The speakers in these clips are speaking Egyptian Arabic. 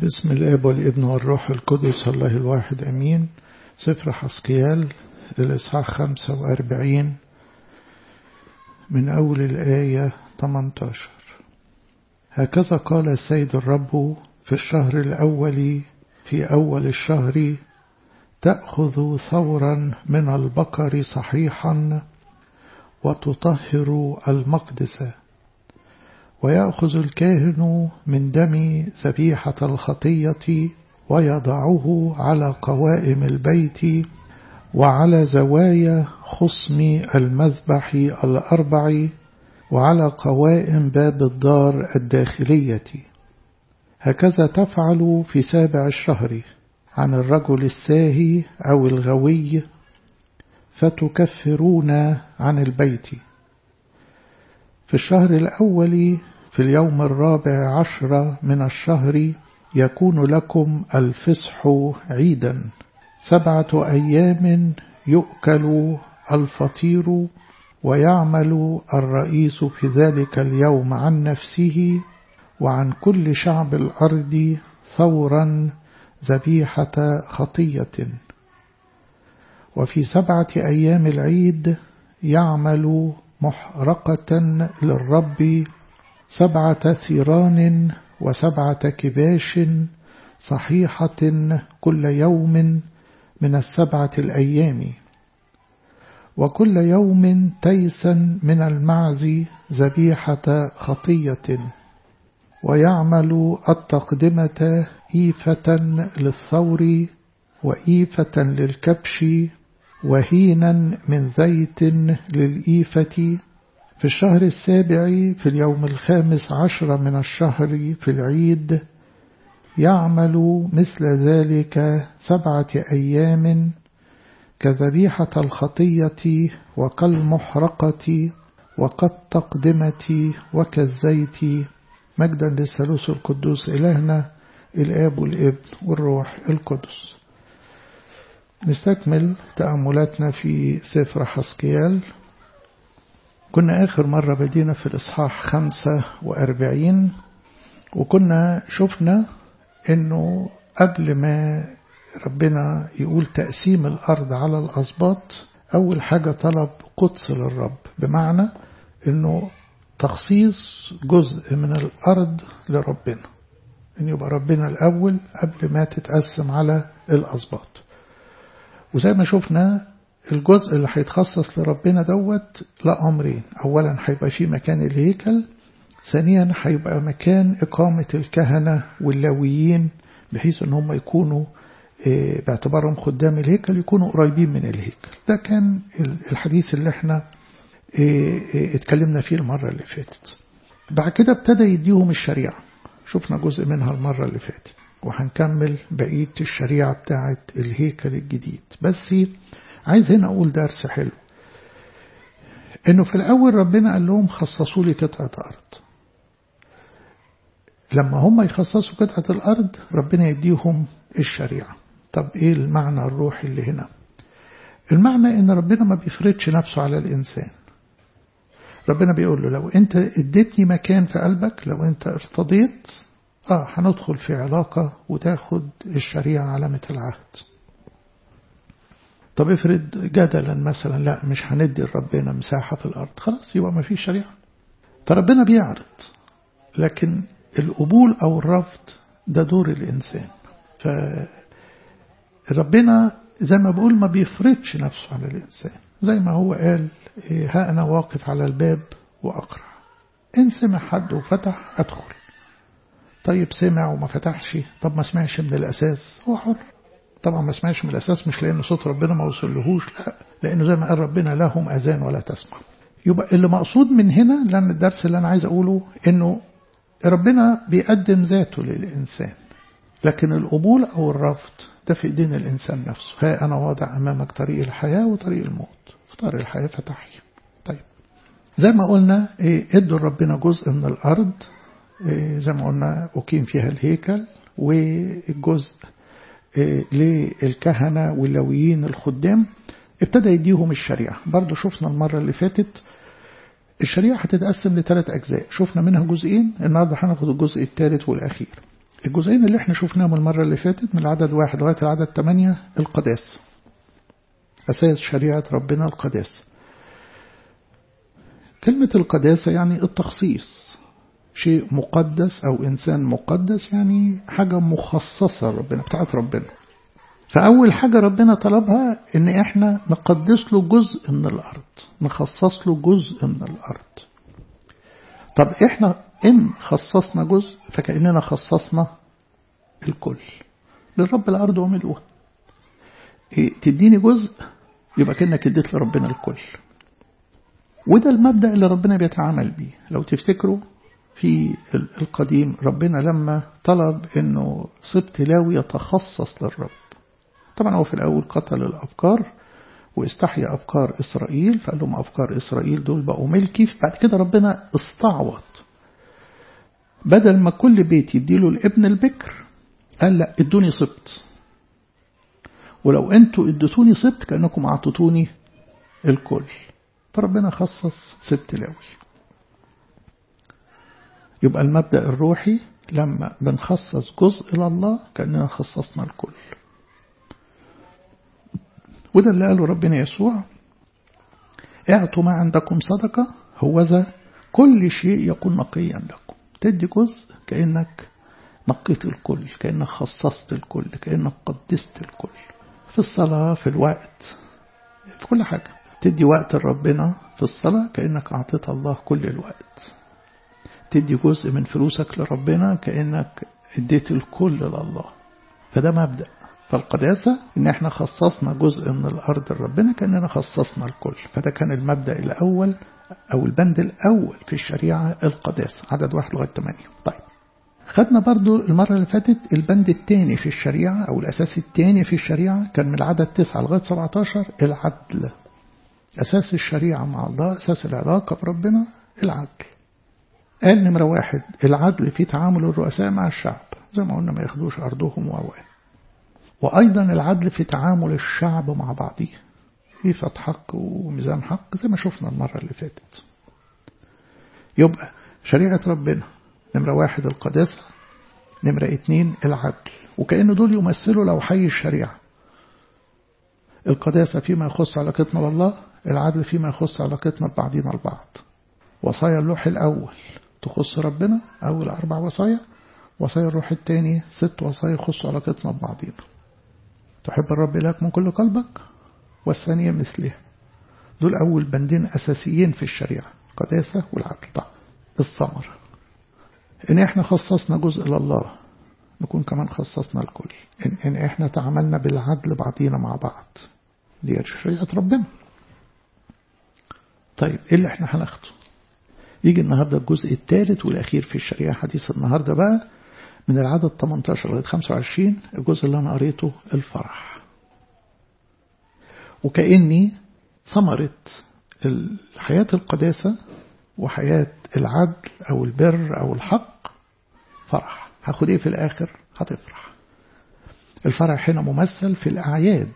بسم الاب والابن والروح القدس الله الواحد امين سفر حسقيال الاصحاح 45 من اول الايه 18 هكذا قال السيد الرب في الشهر الاول في اول الشهر تاخذ ثورا من البقر صحيحا وتطهر المقدس ويأخذ الكاهن من دم ذبيحة الخطية ويضعه على قوائم البيت وعلى زوايا خصم المذبح الأربع وعلى قوائم باب الدار الداخلية هكذا تفعل في سابع الشهر عن الرجل الساهي أو الغوي فتكفرون عن البيت في الشهر الأول في اليوم الرابع عشر من الشهر يكون لكم الفصح عيدا سبعة أيام يؤكل الفطير ويعمل الرئيس في ذلك اليوم عن نفسه وعن كل شعب الأرض ثورا ذبيحة خطية وفي سبعة أيام العيد يعمل محرقة للرب سبعة ثيران وسبعة كباش صحيحة كل يوم من السبعة الأيام وكل يوم تيسا من المعز ذبيحة خطية ويعمل التقدمة إيفة للثور وإيفة للكبش وهينا من زيت للإيفة في الشهر السابع في اليوم الخامس عشر من الشهر في العيد يعمل مثل ذلك سبعة أيام كذبيحة الخطية وكالمحرقة وكالتقدمة وكالزيت مجدا للثالوث القدوس إلهنا الآب والابن والروح القدس نستكمل تأملاتنا في سفر حسقيال كنا آخر مرة بدينا في الإصحاح خمسة وأربعين وكنا شفنا أنه قبل ما ربنا يقول تقسيم الأرض على الأسباط أول حاجة طلب قدس للرب بمعنى أنه تخصيص جزء من الأرض لربنا أن يبقى ربنا الأول قبل ما تتقسم على الأسباط وزي ما شفنا الجزء اللي هيتخصص لربنا دوت لا أمرين أولا هيبقى في مكان الهيكل ثانيا هيبقى مكان إقامة الكهنة واللاويين بحيث أن هم يكونوا باعتبارهم خدام الهيكل يكونوا قريبين من الهيكل ده كان الحديث اللي احنا اتكلمنا فيه المرة اللي فاتت بعد كده ابتدى يديهم الشريعة شفنا جزء منها المرة اللي فاتت وهنكمل بقية الشريعة بتاعت الهيكل الجديد بس عايز هنا أقول درس حلو إنه في الأول ربنا قال لهم خصصوا لي قطعة أرض لما هم يخصصوا قطعة الأرض ربنا يديهم الشريعة طب إيه المعنى الروحي اللي هنا المعنى إن ربنا ما بيفرضش نفسه على الإنسان ربنا بيقول له لو أنت اديتني مكان في قلبك لو أنت ارتضيت آه هندخل في علاقة وتاخد الشريعة علامة العهد طب افرض جدلا مثلا لا مش هندي لربنا مساحة في الأرض خلاص يبقى ما فيش شريعة فربنا بيعرض لكن القبول أو الرفض ده دور الإنسان فربنا زي ما بقول ما بيفرضش نفسه على الإنسان زي ما هو قال ها أنا واقف على الباب وأقرع إن سمع حد وفتح أدخل طيب سمع وما فتحش طب ما سمعش من الأساس هو حر طبعا ما سمعش من الأساس مش لأن صوت ربنا ما وصلهوش لا لأنه زي ما قال ربنا لهم أذان ولا تسمع يبقى اللي مقصود من هنا لأن الدرس اللي أنا عايز أقوله إنه ربنا بيقدم ذاته للإنسان لكن القبول أو الرفض ده في إيدين الإنسان نفسه ها أنا واضع أمامك طريق الحياة وطريق الموت اختار الحياة فتحي طيب زي ما قلنا إيه ادوا ربنا جزء من الأرض إيه زي ما قلنا أقيم فيها الهيكل والجزء للكهنة واللويين الخدام ابتدى يديهم الشريعة برضو شفنا المرة اللي فاتت الشريعة هتتقسم لثلاث أجزاء شفنا منها جزئين النهاردة هناخد الجزء الثالث والأخير الجزئين اللي احنا شفناهم المرة اللي فاتت من العدد واحد لغاية العدد ثمانية القداس أساس شريعة ربنا القداسة كلمة القداسة يعني التخصيص شيء مقدس أو إنسان مقدس يعني حاجة مخصصة ربنا بتاعت ربنا فأول حاجة ربنا طلبها إن إحنا نقدس له جزء من الأرض نخصص له جزء من الأرض طب إحنا إن خصصنا جزء فكأننا خصصنا الكل للرب الأرض وملؤها إيه تديني جزء يبقى كأنك اديت لربنا الكل وده المبدأ اللي ربنا بيتعامل بيه لو تفتكروا في القديم ربنا لما طلب انه سبط لاوي يتخصص للرب طبعا هو في الأول قتل الأفكار واستحيا أفكار إسرائيل فقال لهم أفكار إسرائيل دول بقوا ملكي بعد كده ربنا استعوض بدل ما كل بيت يديله الابن البكر قال لا ادوني سبط ولو انتوا اديتوني سبط كأنكم أعطيتوني الكل فربنا خصص سبط لاوي يبقى المبدأ الروحي لما بنخصص جزء لله كأننا خصصنا الكل وده اللي قاله ربنا يسوع اعطوا ما عندكم صدقة هوذا كل شيء يكون نقيا لكم تدي جزء كأنك نقيت الكل كأنك خصصت الكل كأنك قدست الكل في الصلاة في الوقت في كل حاجة تدي وقت لربنا في الصلاة كأنك أعطيت الله كل الوقت تدي جزء من فلوسك لربنا كأنك اديت الكل لله فده مبدأ فالقداسة إن إحنا خصصنا جزء من الأرض لربنا كأننا خصصنا الكل فده كان المبدأ الأول أو البند الأول في الشريعة القداسة عدد واحد لغاية ثمانية طيب خدنا برضو المرة اللي فاتت البند الثاني في الشريعة أو الأساس الثاني في الشريعة كان من العدد 9 لغاية 17 العدل أساس الشريعة مع الله أساس العلاقة بربنا العدل قال نمرة واحد العدل في تعامل الرؤساء مع الشعب زي ما قلنا ما ياخدوش أرضهم وأوان وأيضا العدل في تعامل الشعب مع بعضه خفة حق وميزان حق زي ما شفنا المرة اللي فاتت يبقى شريعة ربنا نمرة واحد القداسة نمرة اتنين العدل وكأن دول يمثلوا لو حي الشريعة القداسة فيما يخص علاقتنا بالله العدل فيما يخص علاقتنا ببعضنا البعض وصايا اللوح الأول تخص ربنا أول أربع وصايا وصايا الروح الثاني ست وصايا يخص علاقتنا ببعضنا تحب الرب إلهك من كل قلبك والثانية مثلها دول أول بندين أساسيين في الشريعة القداسة والعدل طبعا الثمرة إن إحنا خصصنا جزء لله نكون كمان خصصنا الكل إن, إن إحنا تعاملنا بالعدل بعضينا مع بعض دي شريعة ربنا طيب إيه اللي إحنا هناخده يجي النهاردة الجزء الثالث والأخير في الشريعة حديث النهاردة بقى من العدد 18 لغاية 25 الجزء اللي أنا قريته الفرح وكأني ثمرة حياة القداسة وحياة العدل أو البر أو الحق فرح هاخد إيه في الآخر هتفرح الفرح هنا ممثل في الأعياد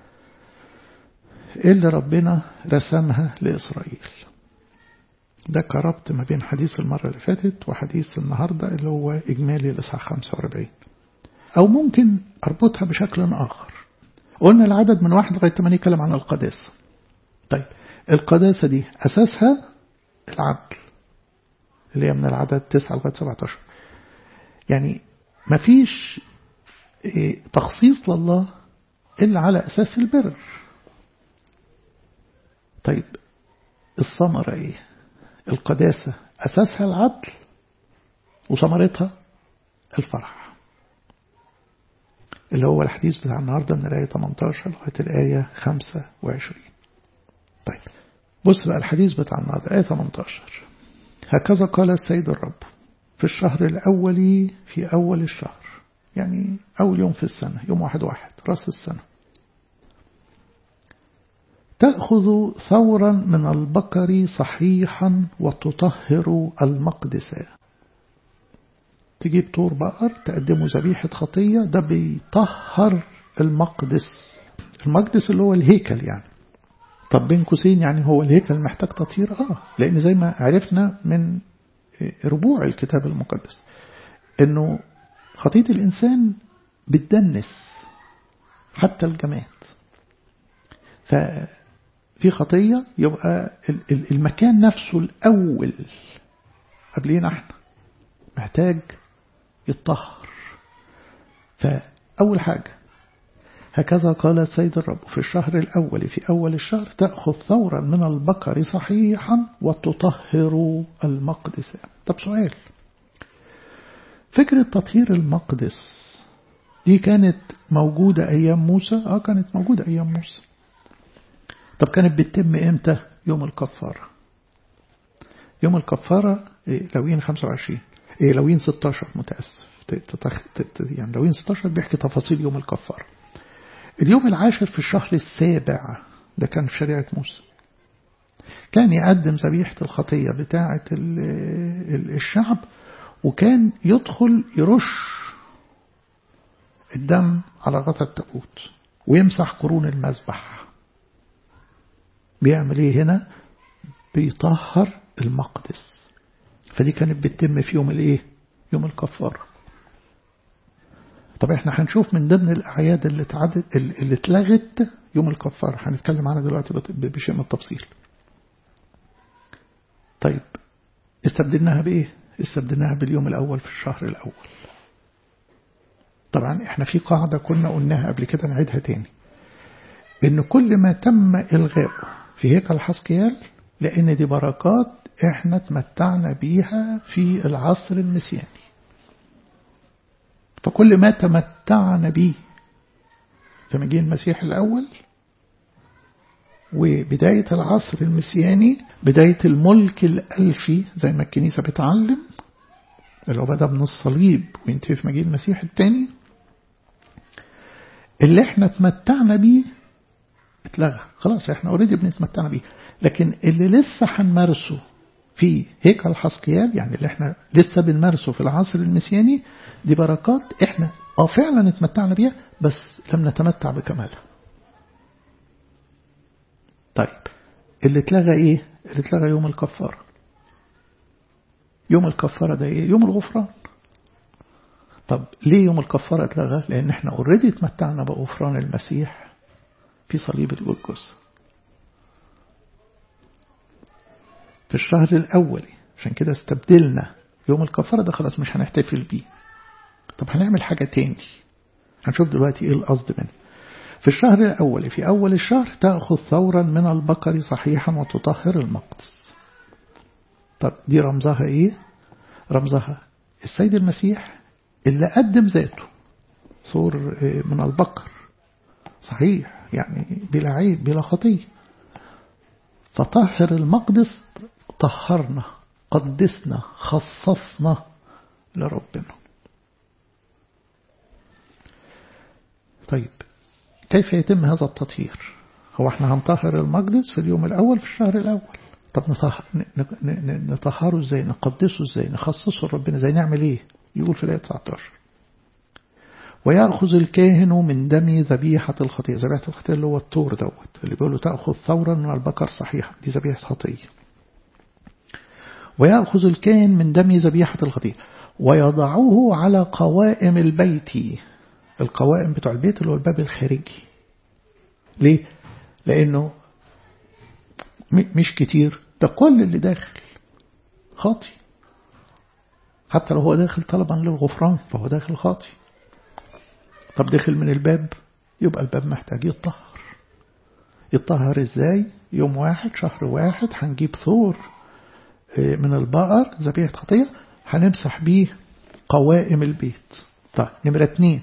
اللي ربنا رسمها لإسرائيل ده كربط ما بين حديث المرة اللي فاتت وحديث النهاردة اللي هو إجمالي الإصحاح 45 أو ممكن أربطها بشكل آخر قلنا العدد من واحد لغاية 8 يتكلم عن القداسة طيب القداسة دي أساسها العدل اللي هي من العدد 9 لغاية 17 يعني ما فيش تخصيص لله إلا على أساس البر طيب الثمرة إيه القداسة أساسها العدل وثمرتها الفرح اللي هو الحديث بتاع النهاردة من الآية 18 لغاية الآية 25 طيب بص بقى الحديث بتاع النهاردة آية 18 هكذا قال السيد الرب في الشهر الأول في أول الشهر يعني أول يوم في السنة يوم واحد واحد رأس السنة تأخذ ثورا من البقر صحيحا وتطهر المقدسة تجيب طور بقر تقدمه ذبيحة خطية ده بيطهر المقدس المقدس اللي هو الهيكل يعني طب بين قوسين يعني هو الهيكل محتاج تطهير اه لان زي ما عرفنا من ربوع الكتاب المقدس انه خطية الإنسان بتدنس حتى الجماد ففي خطية يبقى المكان نفسه الأول قبلين احنا محتاج يتطهر فأول حاجة هكذا قال السيد الرب في الشهر الأول في أول الشهر تأخذ ثورا من البقر صحيحا وتطهر المقدس طب سؤال فكرة تطهير المقدس دي كانت موجودة أيام موسى آه كانت موجودة أيام موسى طب كانت بتتم إمتى يوم الكفارة يوم الكفارة إيه لوين 25 إيه لوين 16 متأسف يعني لوين 16 بيحكي تفاصيل يوم الكفارة اليوم العاشر في الشهر السابع ده كان في شريعة موسى كان يقدم ذبيحة الخطية بتاعة الشعب وكان يدخل يرش الدم على غطا التابوت ويمسح قرون المذبح بيعمل ايه هنا بيطهر المقدس فدي كانت بتتم في يوم الايه يوم الكفارة طب احنا هنشوف من ضمن الاعياد اللي اتعدت اللي اتلغت يوم الكفارة هنتكلم عنها دلوقتي بشيء من التفصيل طيب استبدلناها بايه استبدلناها باليوم الاول في الشهر الاول طبعا احنا في قاعدة كنا قلناها قبل كده نعيدها تاني ان كل ما تم الغاء في هيكل حسكيال لان دي بركات احنا تمتعنا بيها في العصر المسياني فكل ما تمتعنا به في مجيء المسيح الأول وبداية العصر المسياني بداية الملك الألفي زي ما الكنيسة بتعلم اللي هو بدأ من الصليب وينتهي في مجيء المسيح الثاني اللي احنا تمتعنا بيه اتلغى خلاص احنا اوريدي بنتمتعنا بيه لكن اللي لسه هنمارسه في هيكل حسقيال يعني اللي احنا لسه بنمارسه في العصر المسياني دي بركات احنا اه فعلا اتمتعنا بيها بس لم نتمتع بكمالها طيب اللي اتلغى ايه اللي اتلغى يوم الكفارة يوم الكفارة ده ايه يوم الغفران طب ليه يوم الكفارة اتلغى لان احنا اوريدي اتمتعنا بغفران المسيح في صليب الجلجث في الشهر الأول عشان كده استبدلنا يوم الكفارة ده خلاص مش هنحتفل بيه طب هنعمل حاجة تاني هنشوف دلوقتي ايه القصد منه في الشهر الأول في أول الشهر تأخذ ثورا من البقر صحيحا وتطهر المقدس طب دي رمزها ايه رمزها السيد المسيح اللي قدم ذاته صور من البقر صحيح يعني بلا عيب بلا خطيه فطهر المقدس طهرنا قدسنا خصصنا لربنا طيب كيف يتم هذا التطهير هو احنا هنطهر المقدس في اليوم الأول في الشهر الأول طب نطهره ازاي نقدسه ازاي نخصصه لربنا ازاي نعمل ايه يقول في الآية 19 ويأخذ الكاهن من دم ذبيحة الخطية ذبيحة الخطية اللي هو الطور دوت اللي بيقولوا تأخذ ثورا من البقر صحيحة دي ذبيحة خطية ويأخذ الكاهن من دم ذبيحة الخطية ويضعه على قوائم البيت القوائم بتوع البيت اللي هو الباب الخارجي ليه؟ لأنه مش كتير ده كل اللي داخل خاطي حتى لو هو داخل طلبا للغفران فهو داخل خاطي طب دخل من الباب يبقى الباب محتاج يتطهر يتطهر ازاي يوم واحد شهر واحد هنجيب ثور من البقر ذبيحة خطية هنمسح بيه قوائم البيت طيب نمرة اتنين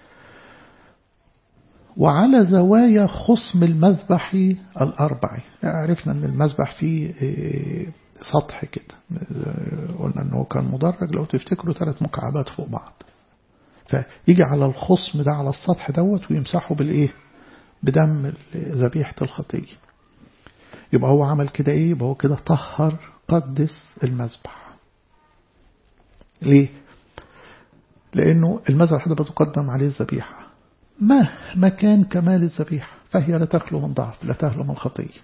وعلى زوايا خصم المذبح الأربع عرفنا أن المذبح فيه سطح كده قلنا أنه كان مدرج لو تفتكروا ثلاث مكعبات فوق بعض فيجي على الخصم ده على السطح دوت ويمسحه بالإيه بدم ذبيحة الخطية يبقى هو عمل كده إيه يبقى هو كده طهر قدس المذبح ليه لأنه المذبح ده بتقدم عليه الذبيحة مهما كان كمال الذبيحة فهي لا تخلو من ضعف لا تخلو من خطية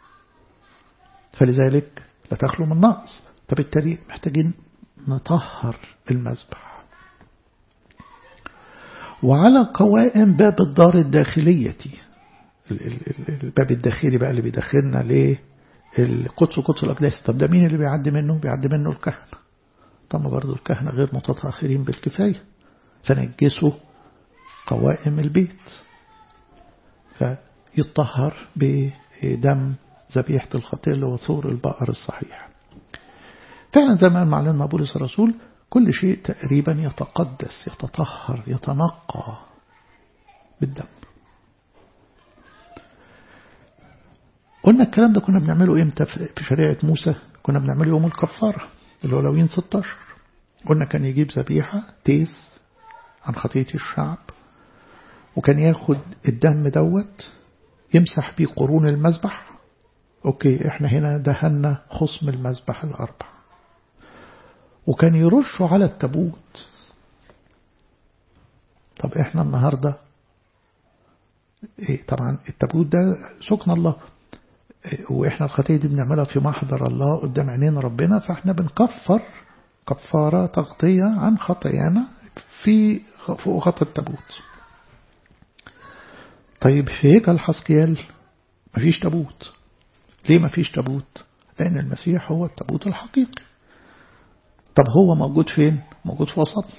فلذلك لا تخلو من نقص فبالتالي محتاجين نطهر المذبح وعلى قوائم باب الدار الداخلية الباب الداخلي بقى اللي بيدخلنا للقدس وقدس الأقداس طب ده مين اللي بيعدي منه بيعدي منه الكهنة طب برضو الكهنة غير متطهرين بالكفاية فنجسوا قوائم البيت فيطهر بدم ذبيحة الخطية اللي هو ثور البقر الصحيح فعلا زي ما قال معلن بولس الرسول كل شيء تقريبا يتقدس يتطهر يتنقى بالدم قلنا الكلام ده كنا بنعمله امتى في شريعة موسى كنا بنعمله يوم الكفارة اللي هو لوين 16 قلنا كان يجيب ذبيحة تيس عن خطية الشعب وكان ياخد الدم دوت يمسح بيه قرون المذبح اوكي احنا هنا دهنا خصم المذبح الاربع وكان يرشه على التابوت طب احنا النهاردة إيه طبعا التابوت ده سكن الله إيه واحنا الخطية دي بنعملها في محضر الله قدام عينين ربنا فاحنا بنكفر كفارة تغطية عن خطايانا في فوق غطى التابوت طيب في هيكل حسكيال مفيش تابوت ليه مفيش تابوت لأن المسيح هو التابوت الحقيقي طب هو موجود فين موجود في وسطنا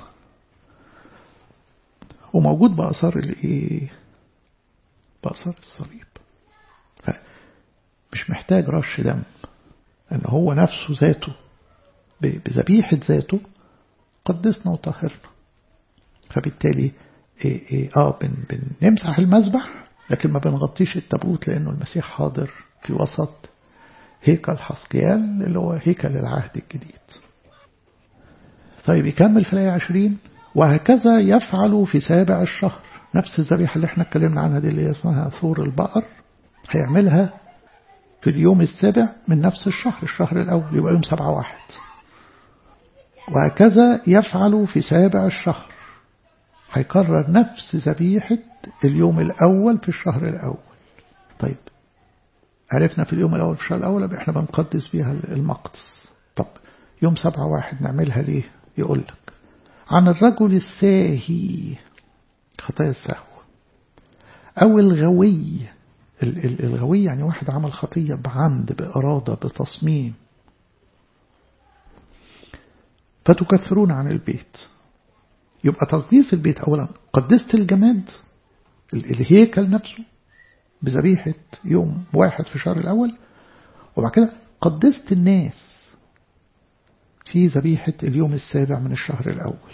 وموجود بأثار الايه بأثار الصليب مش محتاج رش دم ان هو نفسه ذاته بذبيحة ذاته قدسنا وطهرنا فبالتالي إيه إيه اه بن بنمسح المذبح لكن ما بنغطيش التابوت لأنه المسيح حاضر في وسط هيكل حسقيال اللي هو هيكل العهد الجديد طيب يكمل في الآية 20 وهكذا يفعل في سابع الشهر نفس الذبيحة اللي احنا اتكلمنا عنها دي اللي اسمها ثور البقر هيعملها في اليوم السابع من نفس الشهر الشهر الأول يبقى يوم سبعة واحد وهكذا يفعل في سابع الشهر هيكرر نفس ذبيحة اليوم الأول في الشهر الأول طيب عرفنا في اليوم الأول في الشهر الأول احنا بنقدس فيها المقدس طب يوم سبعة واحد نعملها ليه يقول لك عن الرجل الساهي خطايا السهو أو الغوي الغوي يعني واحد عمل خطية بعمد بإرادة بتصميم فتكفرون عن البيت يبقى تقديس البيت أولا قدست الجماد الهيكل نفسه بذبيحة يوم واحد في الشهر الأول وبعد كده قدست الناس في ذبيحة اليوم السابع من الشهر الأول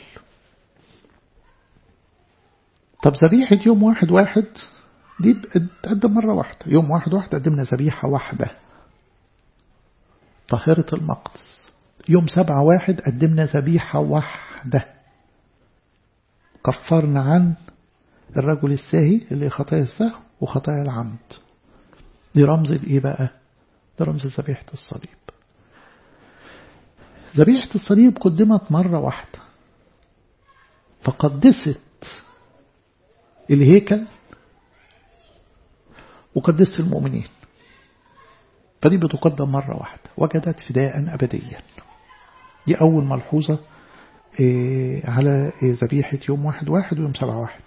طب ذبيحة يوم واحد واحد دي بتقدم مرة واحدة يوم واحد واحد قدمنا ذبيحة واحدة طاهرة المقدس يوم سبعة واحد قدمنا ذبيحة واحدة كفرنا عن الرجل الساهي اللي خطايا السهو وخطايا العمد دي رمز الايه بقى ده رمز ذبيحة الصليب ذبيحة الصليب قدمت مرة واحدة فقدست الهيكل وقدست المؤمنين فدي بتقدم مرة واحدة وجدت فداء أبديا دي أول ملحوظة على ذبيحة يوم واحد واحد ويوم سبعة واحد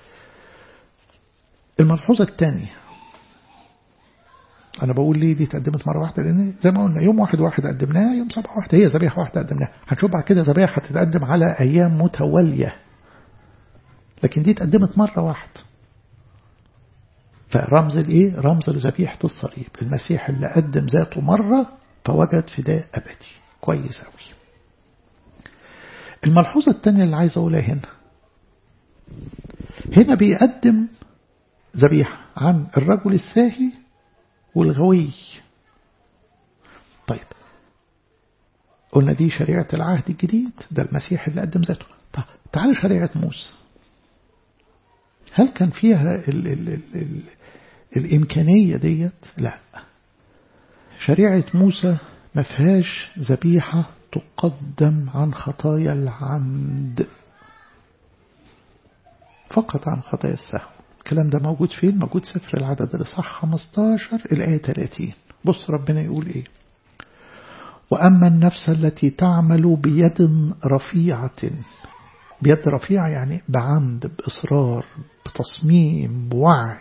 الملحوظة الثانية أنا بقول ليه دي تقدمت مرة واحدة لأن زي ما قلنا يوم واحد واحد قدمناها يوم سبعة واحدة هي ذبيحة واحدة قدمناها هنشوف بعد كده ذبيحة هتتقدم على أيام متوالية لكن دي اتقدمت مرة واحدة فرمز الايه رمز لذبيحة الصليب المسيح اللي قدم ذاته مرة فوجد فداء أبدي كويس أوي الملحوظة الثانية اللي عايز أقولها هنا هنا بيقدم ذبيحة عن الرجل الساهي والغوي طيب قلنا دي شريعة العهد الجديد ده المسيح اللي قدم ذاته طيب تعال شريعة موسى هل كان فيها ال ال ال ال الإمكانية ديت لا شريعة موسى ما فيهاش ذبيحة تقدم عن خطايا العمد فقط عن خطايا السهو الكلام ده موجود فين موجود سفر العدد الإصحاح 15 الآية 30 بص ربنا يقول إيه وأما النفس التي تعمل بيد رفيعة بيد رفيعة يعني بعمد بإصرار بتصميم بوعي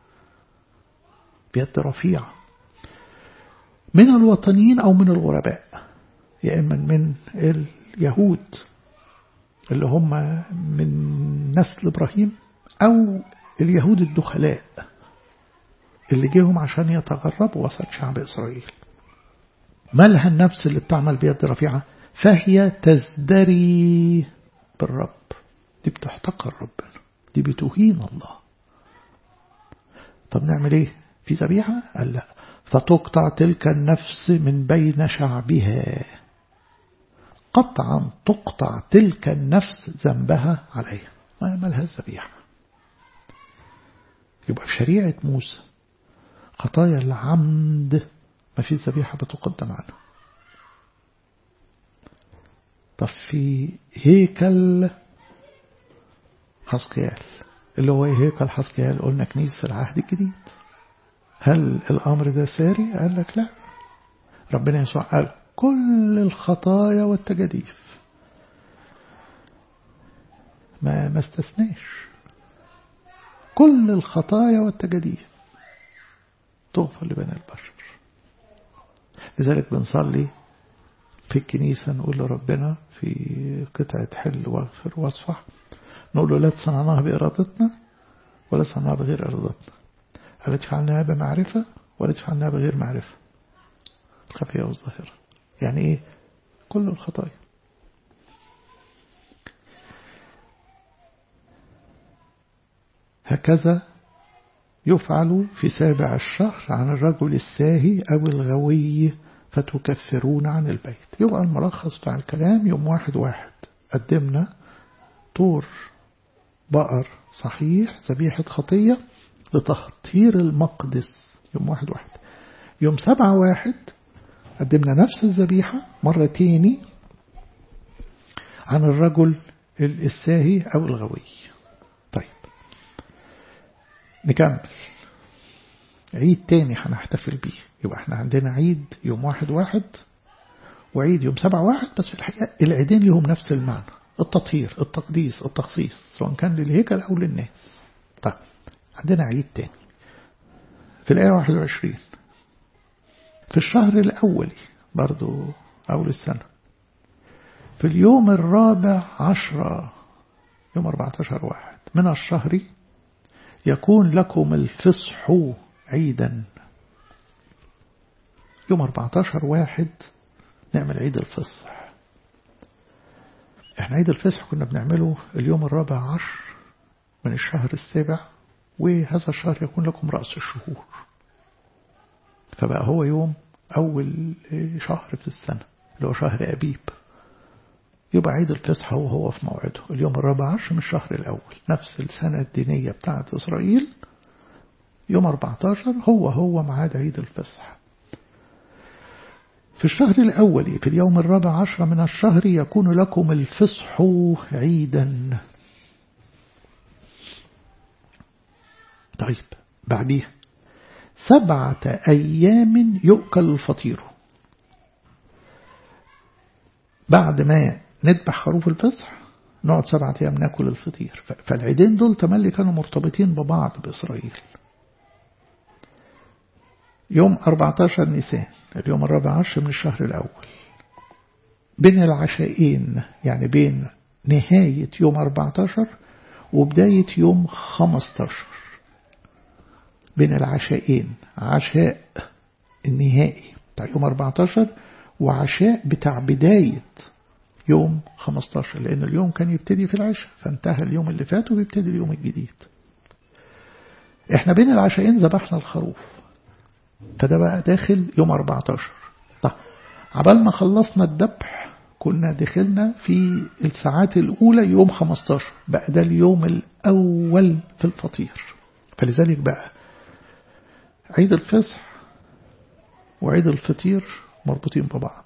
بيد رفيعة من الوطنيين أو من الغرباء يا إما من اليهود اللي هم من نسل إبراهيم أو اليهود الدخلاء اللي جيهم عشان يتغربوا وسط شعب إسرائيل مالها النفس اللي بتعمل بيد رفيعة فهي تزدري بالرب دي بتحتقر ربنا دي بتهين الله طب نعمل ايه في ذبيحة قال لا فتقطع تلك النفس من بين شعبها قطعا تقطع تلك النفس ذنبها عليها ما مالها الذبيحة يبقى في شريعة موسى خطايا العمد ما في ذبيحة بتقدم عنها طب في هيكل حسقيال اللي هو هيكل حسقيال قلنا كنيسة العهد الجديد هل الأمر ده ساري قال لك لا ربنا يسوع قال كل الخطايا والتجاديف ما ما استثناش كل الخطايا والتجاديف تغفر لبني البشر لذلك بنصلي في الكنيسة نقول لربنا في قطعة حل واغفر واصفح نقول له لا تصنعناها بإرادتنا ولا تصنعناها بغير إرادتنا لا تفعلناها بمعرفة ولا تفعلناها بغير معرفة الخفية والظاهرة يعني إيه كل الخطايا هكذا يفعل في سابع الشهر عن الرجل الساهي أو الغوي فتكفرون عن البيت يبقى الملخص بتاع الكلام يوم واحد واحد قدمنا طور بقر صحيح ذبيحة خطية لتهطير المقدس يوم واحد واحد يوم سبعة واحد قدمنا نفس الذبيحة مرة تاني عن الرجل الساهي أو الغوي طيب نكمل عيد تاني هنحتفل بيه يبقى احنا عندنا عيد يوم واحد واحد وعيد يوم سبعة واحد بس في الحقيقة العيدين لهم نفس المعنى التطهير التقديس التخصيص سواء كان للهيكل أو للناس طيب عندنا عيد تاني في الآية 21 في الشهر الأولي برضو أول السنة في اليوم الرابع عشرة يوم 14 واحد من الشهر يكون لكم الفصح عيدا يوم 14 واحد نعمل عيد الفصح احنا عيد الفصح كنا بنعمله اليوم الرابع عشر من الشهر السابع وهذا الشهر يكون لكم رأس الشهور فبقى هو يوم أول شهر في السنة اللي هو شهر أبيب يبقى عيد الفصح هو هو في موعده اليوم الرابع عشر من الشهر الأول نفس السنة الدينية بتاعة إسرائيل يوم 14 هو هو ميعاد عيد الفصح في الشهر الأول في اليوم الرابع عشر من الشهر يكون لكم الفصح عيدا طيب بعديها سبعة أيام يؤكل الفطير بعد ما نذبح خروف الفصح نقعد سبعة أيام ناكل الفطير فالعيدين دول تملي كانوا مرتبطين ببعض بإسرائيل يوم 14 نيسان اليوم الرابع عشر من الشهر الأول بين العشاءين يعني بين نهاية يوم 14 وبداية يوم 15 بين العشاءين عشاء النهائي بتاع يوم 14 وعشاء بتاع بداية يوم 15 لأن اليوم كان يبتدي في العشاء فانتهى اليوم اللي فات وبيبتدي اليوم الجديد احنا بين العشاءين ذبحنا الخروف فده بقى داخل يوم 14 طيب عبال ما خلصنا الذبح كنا دخلنا في الساعات الأولى يوم 15 بقى ده اليوم الأول في الفطير فلذلك بقى عيد الفصح وعيد الفطير مربوطين ببعض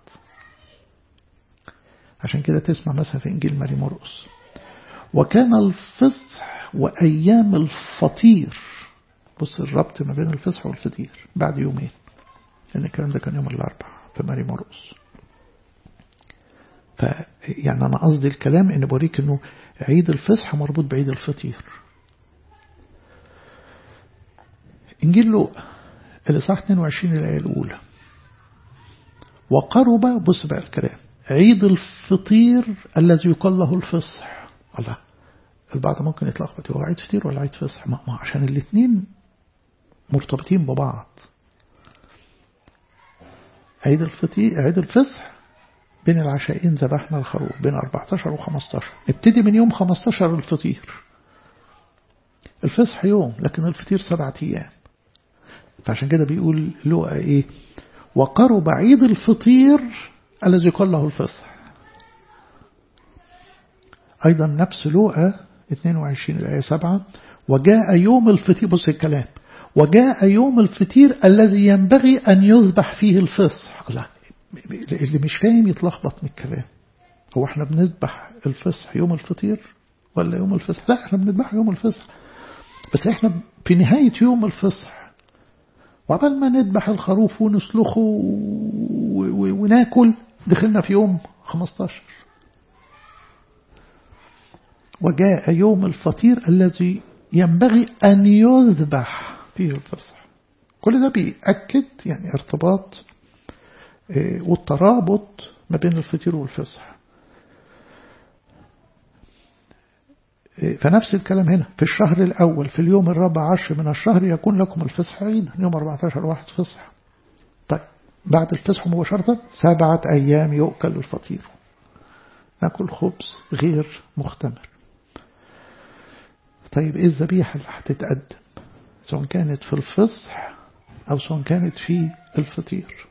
عشان كده تسمع مثلا في إنجيل ماري مرقس وكان الفصح وأيام الفطير بص الربط ما بين الفصح والفطير بعد يومين لأن الكلام ده كان يوم الأربعاء في ماري مرقس فيعني أنا قصدي الكلام إن بوريك إنه عيد الفصح مربوط بعيد الفطير إنجيل لوقا الإصحاح 22 الآية الأولى وقرب بص بقى الكلام عيد الفطير الذي يقال له الفصح الله البعض ممكن يتلخبط هو عيد فطير ولا عيد فصح ما عشان الاثنين مرتبطين ببعض عيد الفطير عيد الفصح بين العشاءين ذبحنا الخروف بين 14 و 15 نبتدي من يوم 15 الفطير الفصح يوم لكن الفطير سبعة أيام فعشان كده بيقول لوقا إيه وقرب عيد الفطير الذي يقال له الفصح أيضا نفس لوقا 22 الآية 7 وجاء يوم الفطير بص الكلام وجاء يوم الفطير الذي ينبغي أن يذبح فيه الفصح الله اللي مش فاهم يتلخبط من الكلام هو احنا بنذبح الفصح يوم الفطير ولا يوم الفصح لا احنا بنذبح يوم الفصح بس احنا في نهاية يوم الفصح وعبال ما نذبح الخروف ونسلخه وناكل دخلنا في يوم 15 وجاء يوم الفطير الذي ينبغي أن يذبح فيه الفصح كل ده بيأكد يعني ارتباط والترابط ما بين الفطير والفصح فنفس الكلام هنا في الشهر الأول في اليوم الرابع عشر من الشهر يكون لكم الفصح عيدا يوم 14 واحد فصح طيب بعد الفصح مباشرة سبعة أيام يؤكل الفطير ناكل خبز غير مختمر طيب إيه الذبيحة اللي هتتقدم سواء كانت في الفصح أو سواء كانت في الفطير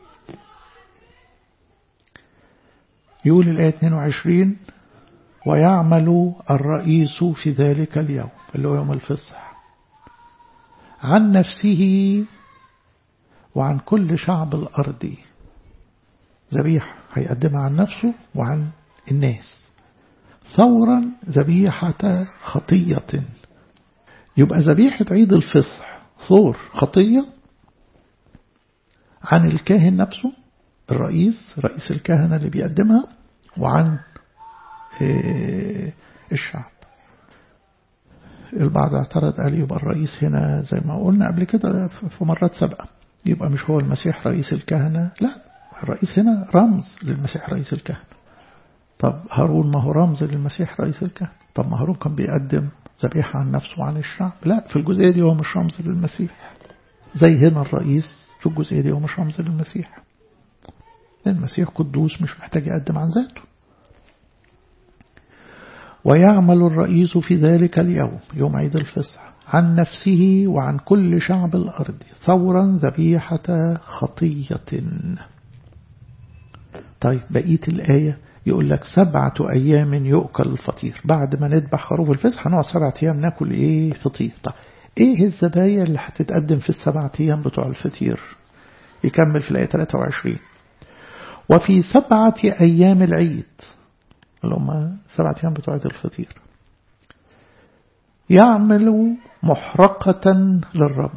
يقول الآية 22 ويعمل الرئيس في ذلك اليوم اللي هو يوم الفصح عن نفسه وعن كل شعب الأرض ذبيحة هيقدمها عن نفسه وعن الناس ثورا ذبيحة خطية يبقى ذبيحة عيد الفصح ثور خطية عن الكاهن نفسه الرئيس رئيس الكهنة اللي بيقدمها وعن الشعب البعض اعترض قال يبقى الرئيس هنا زي ما قلنا قبل كده في مرات سابقة يبقى مش هو المسيح رئيس الكهنة لا الرئيس هنا رمز للمسيح رئيس الكهنة طب هارون ما هو رمز للمسيح رئيس الكهنة طب ما هارون كان بيقدم ذبيحة عن نفسه وعن الشعب لا في الجزئية دي هو مش رمز للمسيح زي هنا الرئيس في الجزئية دي هو مش رمز للمسيح المسيح قدوس مش محتاج يقدم عن ذاته ويعمل الرئيس في ذلك اليوم يوم عيد الفصح عن نفسه وعن كل شعب الأرض ثورا ذبيحة خطية طيب بقية الآية يقول لك سبعة أيام يؤكل الفطير بعد ما نذبح خروف الفصح هنقعد سبعة أيام ناكل إيه فطير طيب إيه الزبايا اللي هتتقدم في السبعة أيام بتوع الفطير يكمل في الآية 23 وفي سبعة أيام العيد اللي هم سبعة أيام بتوع الفطير يعمل محرقة للرب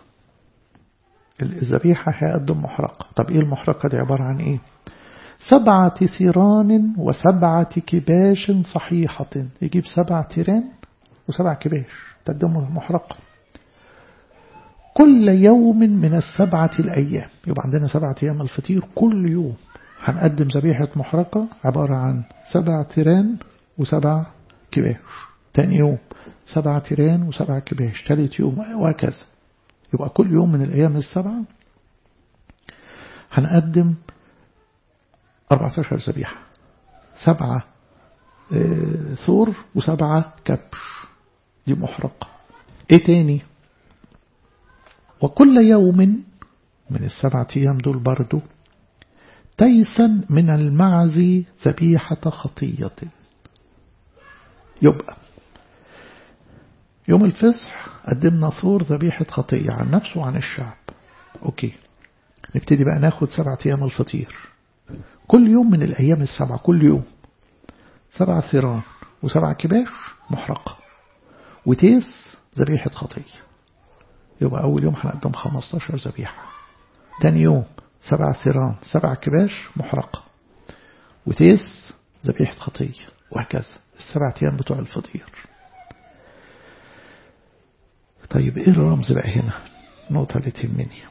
الذبيحة هيقدم محرقة طب إيه المحرقة دي عبارة عن إيه سبعة ثيران وسبعة كباش صحيحة يجيب سبعة تيران وسبع كباش تقدمه محرقة كل يوم من السبعة الأيام يبقى عندنا سبعة أيام الفطير كل يوم هنقدم ذبيحة محرقة عبارة عن سبع تيران وسبع كباش تاني يوم سبع تيران وسبع كباش ثالث يوم وهكذا يبقى كل يوم من الأيام السبعة هنقدم 14 ذبيحة سبعة ثور وسبعة كبش دي محرقة ايه تاني وكل يوم من السبعة أيام دول برضو تيسا من المعز ذبيحة خطية يبقى يوم الفصح قدمنا ثور ذبيحة خطية عن نفسه وعن الشعب أوكي نبتدي بقى ناخد سبعة أيام الفطير كل يوم من الأيام السبعة كل يوم سبعة ثيران وسبعة كباش محرقة وتيس ذبيحة خطية يبقى أول يوم هنقدم 15 ذبيحة تاني يوم سبع ثيران سبع كباش محرقة وتيس ذبيحة خطية وهكذا السبع أيام بتوع الفطير طيب إيه الرمز بقى هنا النقطة اللي تهمني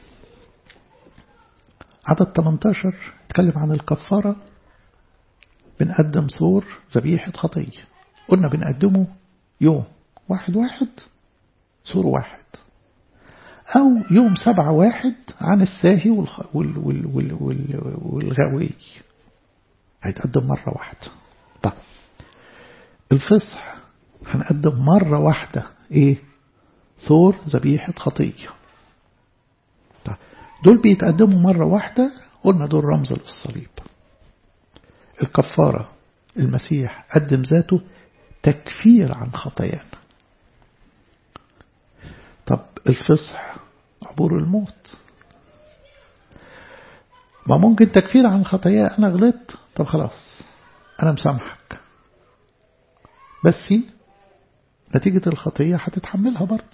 عدد 18 اتكلم عن الكفارة بنقدم ثور ذبيحة خطية قلنا بنقدمه يوم واحد واحد ثور واحد أو يوم سبعة واحد عن الساهي والخ... وال... وال... وال... وال... والغاوي هيتقدم مرة واحدة طب الفصح هنقدم مرة واحدة ايه ثور ذبيحة خطية طب دول بيتقدموا مرة واحدة قلنا دول رمز للصليب الكفارة المسيح قدم ذاته تكفير عن خطايانا طب الفصح عبور الموت ما ممكن تكفير عن خطايا أنا غلطت طب خلاص أنا مسامحك بس نتيجة الخطية هتتحملها برضه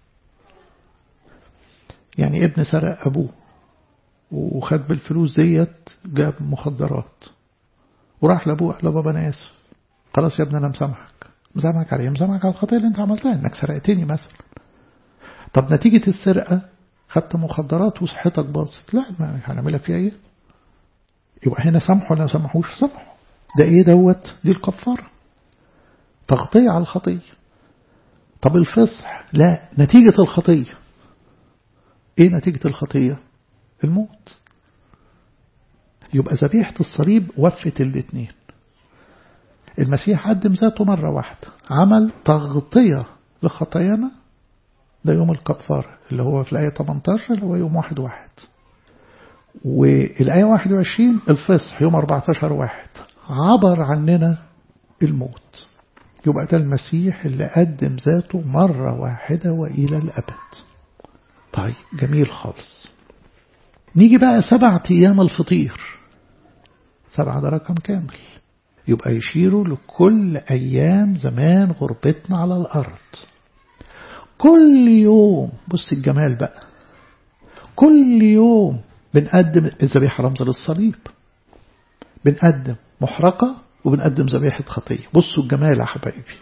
يعني ابن سرق أبوه وخد بالفلوس ديت جاب مخدرات وراح لأبوه قال له بابا أنا آسف خلاص يا ابني أنا مسامحك مسامحك عليه مسامحك على الخطية اللي أنت عملتها إنك سرقتني مثلا طب نتيجة السرقة خدت مخدرات وصحتك باظت لا ما هنعملها فيها ايه يبقى هنا سامحه ولا سامحوش سامحه ده ايه دوت دي الكفارة تغطية على الخطية طب الفصح لا نتيجة الخطية ايه نتيجة الخطية الموت يبقى ذبيحة الصليب وفت الاثنين المسيح قدم ذاته مرة واحدة عمل تغطية لخطايانا ده يوم الكفارة اللي هو في الآية 18 اللي هو يوم واحد واحد والآية 21 الفصح يوم 14 واحد عبر عننا الموت يبقى ده المسيح اللي قدم ذاته مرة واحدة وإلى الأبد طيب جميل خالص نيجي بقى سبعة أيام الفطير سبعة ده رقم كامل يبقى يشيروا لكل أيام زمان غربتنا على الأرض كل يوم بص الجمال بقى كل يوم بنقدم الذبيحة رمز للصليب بنقدم محرقة وبنقدم ذبيحة خطية بصوا الجمال يا حبايبي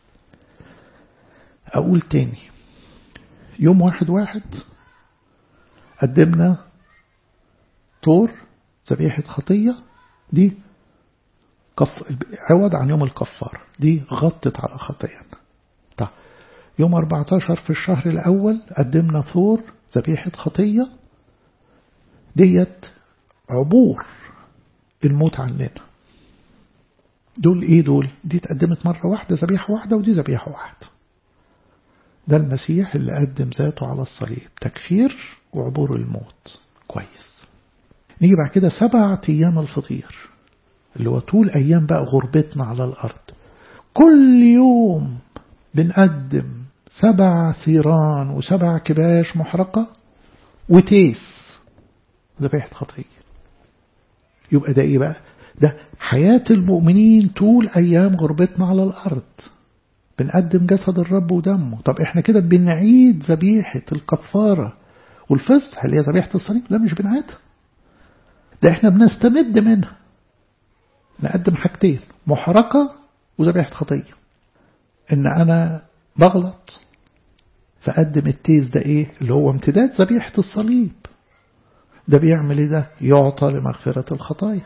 أقول تاني يوم واحد واحد قدمنا طور ذبيحة خطية دي كف... عوض عن يوم الكفار دي غطت على خطايانا طيب يوم 14 في الشهر الأول قدمنا ثور ذبيحة خطية ديت عبور الموت عننا دول ايه دول دي اتقدمت مرة واحدة ذبيحة واحدة ودي ذبيحة واحدة ده المسيح اللي قدم ذاته على الصليب تكفير وعبور الموت كويس نيجي بعد كده سبعة أيام الفطير اللي هو طول أيام بقى غربتنا على الأرض كل يوم بنقدم سبع ثيران وسبع كباش محرقة وتيس ذبيحة خطية يبقى ده ايه بقى ده حياة المؤمنين طول أيام غربتنا على الأرض بنقدم جسد الرب ودمه طب احنا كده بنعيد ذبيحة الكفارة والفصح اللي هي ذبيحة الصليب لا مش بنعيدها ده احنا بنستمد منها نقدم حاجتين محرقة وذبيحة خطية ان انا بغلط فقدم التيز ده ايه اللي هو امتداد ذبيحة الصليب ده بيعمل ايه ده يعطى لمغفرة الخطايا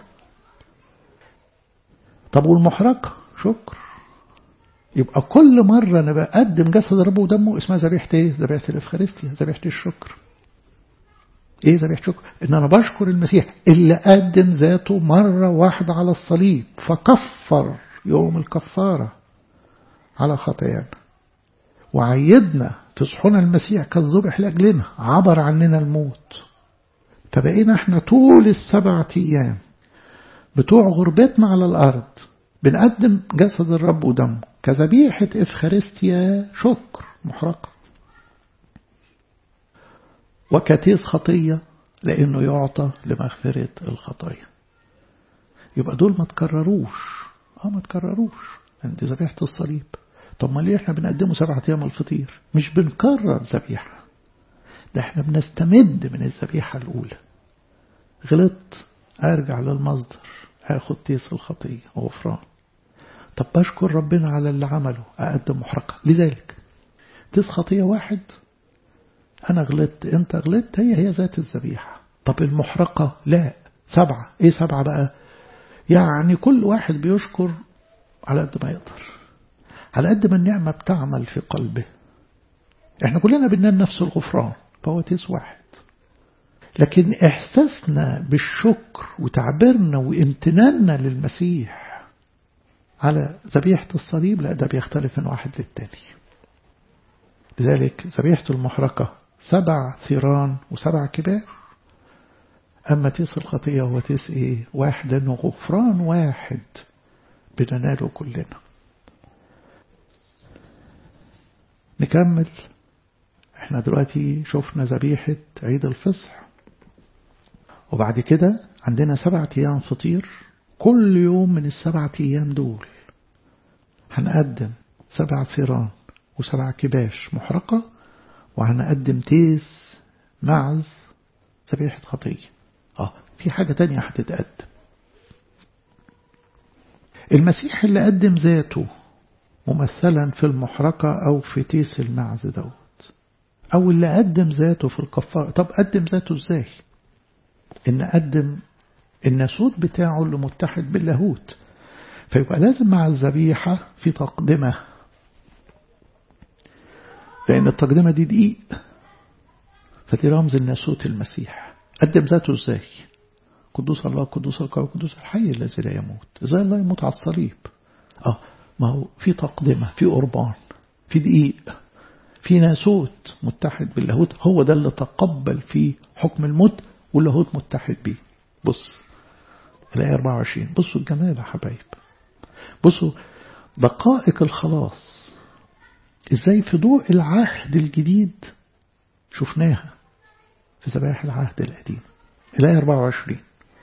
طب والمحرقة شكر يبقى كل مرة أنا بقدم جسد الرب ودمه اسمها ذبيحة إيه؟ ذبيحة الإفخارستيا ذبيحة الشكر إيه ذبيحة شكر؟ إن أنا بشكر المسيح اللي قدم ذاته مرة واحدة على الصليب فكفر يوم الكفارة على خطايانا وعيدنا تصحنا المسيح كالذبح لأجلنا عبر عننا الموت فبقينا احنا طول السبعة أيام بتوع غربتنا على الأرض بنقدم جسد الرب ودمه كذبيحة إفخارستيا شكر محرقة وكتيس خطية لأنه يعطى لمغفرة الخطايا يبقى دول ما تكرروش اه ما تكرروش عند ذبيحة الصليب طب ما ليه احنا بنقدمه سبعة أيام الفطير مش بنكرر ذبيحة ده احنا بنستمد من الذبيحة الأولى غلطت أرجع للمصدر اخد تيس الخطية غفران طب بشكر ربنا على اللي عمله اقدم محرقة لذلك تيس خطية واحد انا غلطت انت غلطت هي هي ذات الذبيحة طب المحرقة لا سبعة ايه سبعة بقى يعني كل واحد بيشكر على قد ما يقدر على قد ما النعمة بتعمل في قلبه احنا كلنا بننال نفس الغفران فهو تيس واحد لكن إحساسنا بالشكر وتعبيرنا وامتناننا للمسيح على ذبيحة الصليب لا ده بيختلف من واحد للتاني لذلك ذبيحة المحرقة سبع ثيران وسبع كبار أما تيس الخطية هو تيس إيه واحد لأنه غفران واحد بنناله كلنا نكمل احنا دلوقتي شفنا ذبيحة عيد الفصح وبعد كده عندنا سبعة أيام فطير كل يوم من السبعة أيام دول هنقدم سبع ثيران وسبع كباش محرقة وهنقدم تيس معز ذبيحة خطية اه في حاجة تانية هتتقدم المسيح اللي قدم ذاته ممثلا في المحرقة أو في تيس المعز دوت أو اللي قدم ذاته في الكفارة طب قدم ذاته إزاي إن قدم الناسوت بتاعه اللي متحد باللاهوت فيبقى لازم مع الذبيحة في تقدمة لأن التقدمة دي دقيق فدي رمز الناسوت المسيح قدم ذاته إزاي قدوس الله قدوس القوي قدوس الحي الذي لا يموت إزاي الله يموت على الصليب آه ما هو في تقدمة في قربان في دقيق في ناسوت متحد باللاهوت هو ده اللي تقبل فيه حكم الموت واللاهوت متحد بيه بص الآية 24 بصوا الجمال يا حبايب بصوا دقائق الخلاص ازاي في ضوء العهد الجديد شفناها في ذبائح العهد القديم الآية 24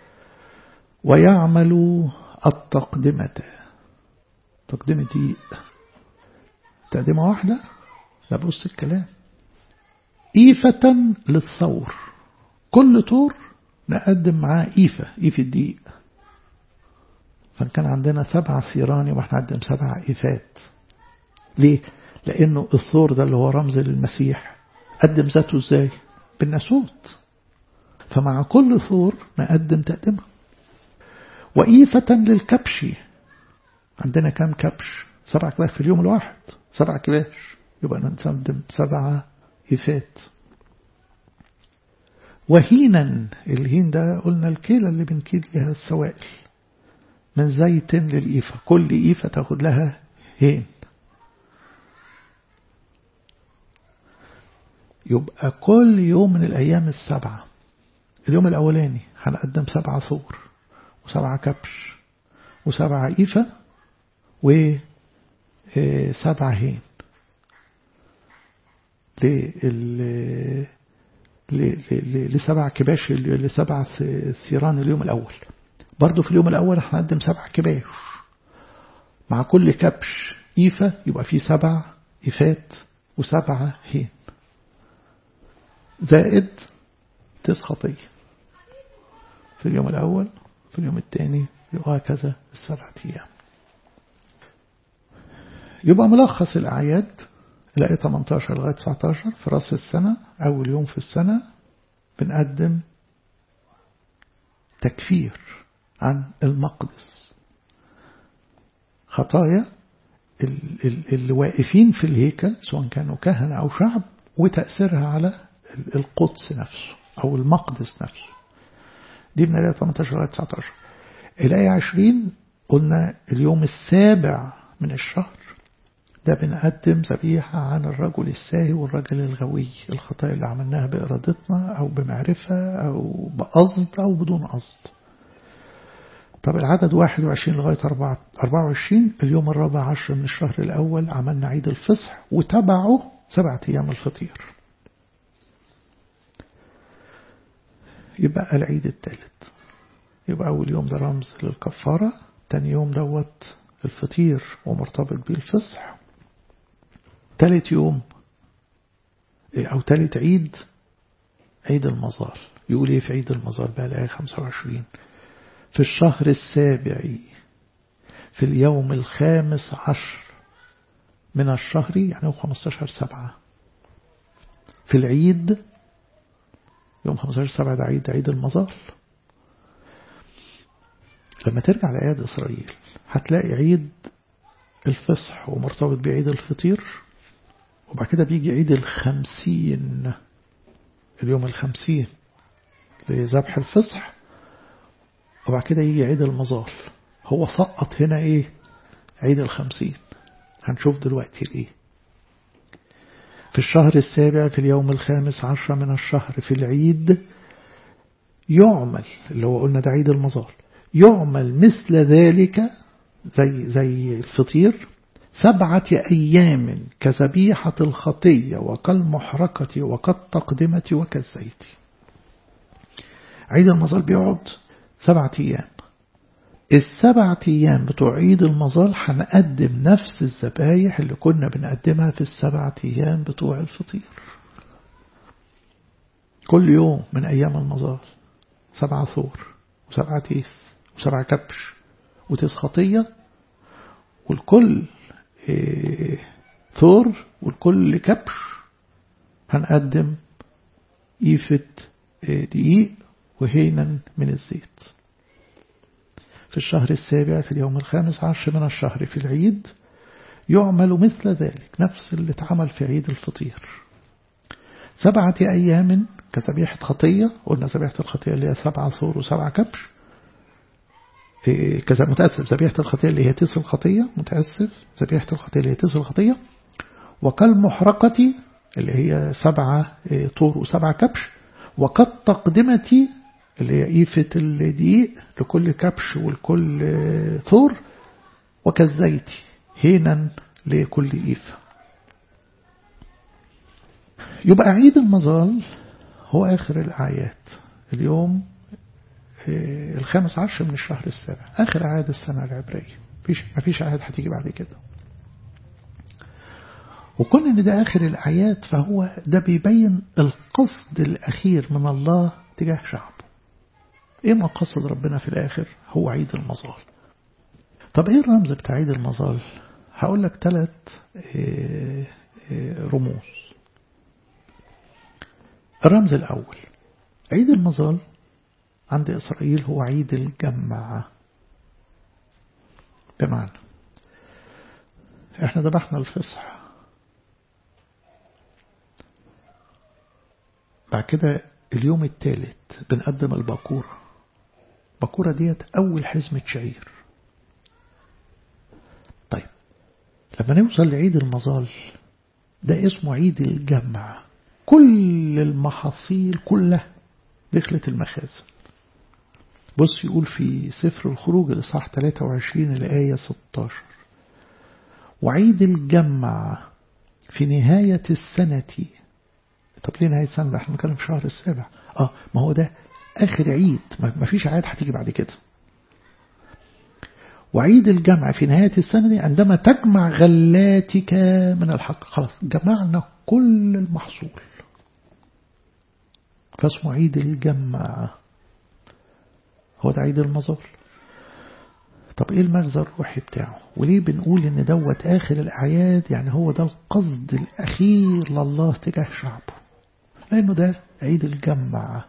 ويعمل التقدمة تقدمة دي تقدمة واحدة لا بص الكلام إيفة للثور كل طور نقدم معاه إيفة إيفة دقيق فكان عندنا سبع ثيران يبقى احنا نقدم سبع إيفات ليه؟ لأنه الثور ده اللي هو رمز للمسيح قدم ذاته ازاي؟ بالناسوت فمع كل ثور نقدم تقدمة وإيفة للكبش عندنا كام كبش سبع كباش في اليوم الواحد سبع كباش يبقى نقدم سبعة إيفات وهينا الهين ده قلنا الكيلة اللي بنكيل لها السوائل من زيت للإيفة كل إيفة تاخد لها هين يبقى كل يوم من الأيام السبعة اليوم الأولاني هنقدم سبعة ثور وسبعة كبش وسبعة إيفة وسبعة هين لسبع كباش لسبع ثيران اليوم الأول برضو في اليوم الأول هنقدم سبع كباش مع كل كبش إيفة يبقى فيه سبع إيفات وسبعة هين زائد تس خطية في اليوم الأول في اليوم الثاني وهكذا السبعة أيام يبقى ملخص الأعياد الآية 18 لغاية 19 في رأس السنة أول يوم في السنة بنقدم تكفير عن المقدس خطايا اللي واقفين في الهيكل سواء كانوا كهنة أو شعب وتأثيرها على القدس نفسه أو المقدس نفسه دي من الآية 18 لغاية 19 الآية 20 قلنا اليوم السابع من الشهر ده بنقدم ذبيحة عن الرجل الساهي والرجل الغوي الخطايا اللي عملناها بإرادتنا أو بمعرفة أو بقصد أو بدون قصد طب العدد 21 لغاية 24 اليوم الرابع عشر من الشهر الأول عملنا عيد الفصح وتبعه سبعة أيام الفطير يبقى العيد الثالث يبقى أول يوم ده رمز للكفارة تاني يوم دوت الفطير ومرتبط بيه الفصح تالت يوم أو تالت عيد عيد المظال يقول إيه في عيد المظال بقى الآية 25 في الشهر السابع في اليوم الخامس عشر من الشهر يعني 15 سبعة في العيد يوم 15 سبعة ده عيد عيد المظال لما ترجع لآيات إسرائيل هتلاقي عيد الفصح ومرتبط بعيد الفطير وبعد كده بيجي عيد الخمسين اليوم الخمسين لذبح الفصح وبعد كده يجي عيد المظال هو سقط هنا ايه عيد الخمسين هنشوف دلوقتي الايه في الشهر السابع في اليوم الخامس عشر من الشهر في العيد يعمل اللي هو قلنا ده عيد المظال يعمل مثل ذلك زي زي الفطير سبعة أيام كذبيحة الخطية وكالمحرقة وكالتقدمة وكالزيت عيد المظال بيقعد سبعة أيام السبعة أيام بتوع عيد المظال هنقدم نفس الذبايح اللي كنا بنقدمها في السبعة أيام بتوع الفطير كل يوم من أيام المظال سبعة ثور وسبعة تيس وسبعة كبش وتيس خطية والكل إيه ثور والكل كبش هنقدم إيفة إيه دقيق وهينا من الزيت في الشهر السابع في اليوم الخامس عشر من الشهر في العيد يعمل مثل ذلك نفس اللي اتعمل في عيد الفطير سبعة أيام كذبيحة خطية قلنا ذبيحة الخطية اللي هي سبعة ثور وسبعة كبش كذا متأسف ذبيحة الخطية اللي هي تسع الخطية متأسف ذبيحة الخطية اللي هي تسع الخطية وكالمحرقة اللي هي سبعة طور وسبعة كبش وكالتقدمة اللي هي إيفة الدقيق لكل كبش ولكل ثور وكالزيت هينا لكل إيفة يبقى عيد المظال هو آخر الأعياد اليوم الخامس عشر من الشهر السابع آخر أعياد السنة العبرية مفيش مفيش أعياد هتيجي بعد كده وكون إن ده آخر الأعياد فهو ده بيبين القصد الأخير من الله تجاه شعبه إيه مقصد ربنا في الآخر هو عيد المظال طب إيه الرمز بتاع عيد المظال هقول لك ثلاث رموز الرمز الأول عيد المظال عند إسرائيل هو عيد الجمعة بمعنى احنا ذبحنا الفصح بعد كده اليوم الثالث بنقدم الباكورة الباكورة ديت أول حزمة شعير طيب لما نوصل لعيد المظال ده اسمه عيد الجمع كل المحاصيل كلها دخلت المخازن بص يقول في سفر الخروج الإصحاح 23 الآية 16 وعيد الجمع في نهاية السنة طب ليه نهاية السنة احنا بنتكلم في شهر السابع اه ما هو ده آخر عيد ما فيش عيد هتيجي بعد كده وعيد الجمع في نهاية السنة دي عندما تجمع غلاتك من الحق خلاص جمعنا كل المحصول فاسمه عيد الجمع هو ده عيد المظال طب ايه المغزى الروحي بتاعه وليه بنقول ان دوت اخر الاعياد يعني هو ده القصد الاخير لله تجاه شعبه لانه ده عيد الجمع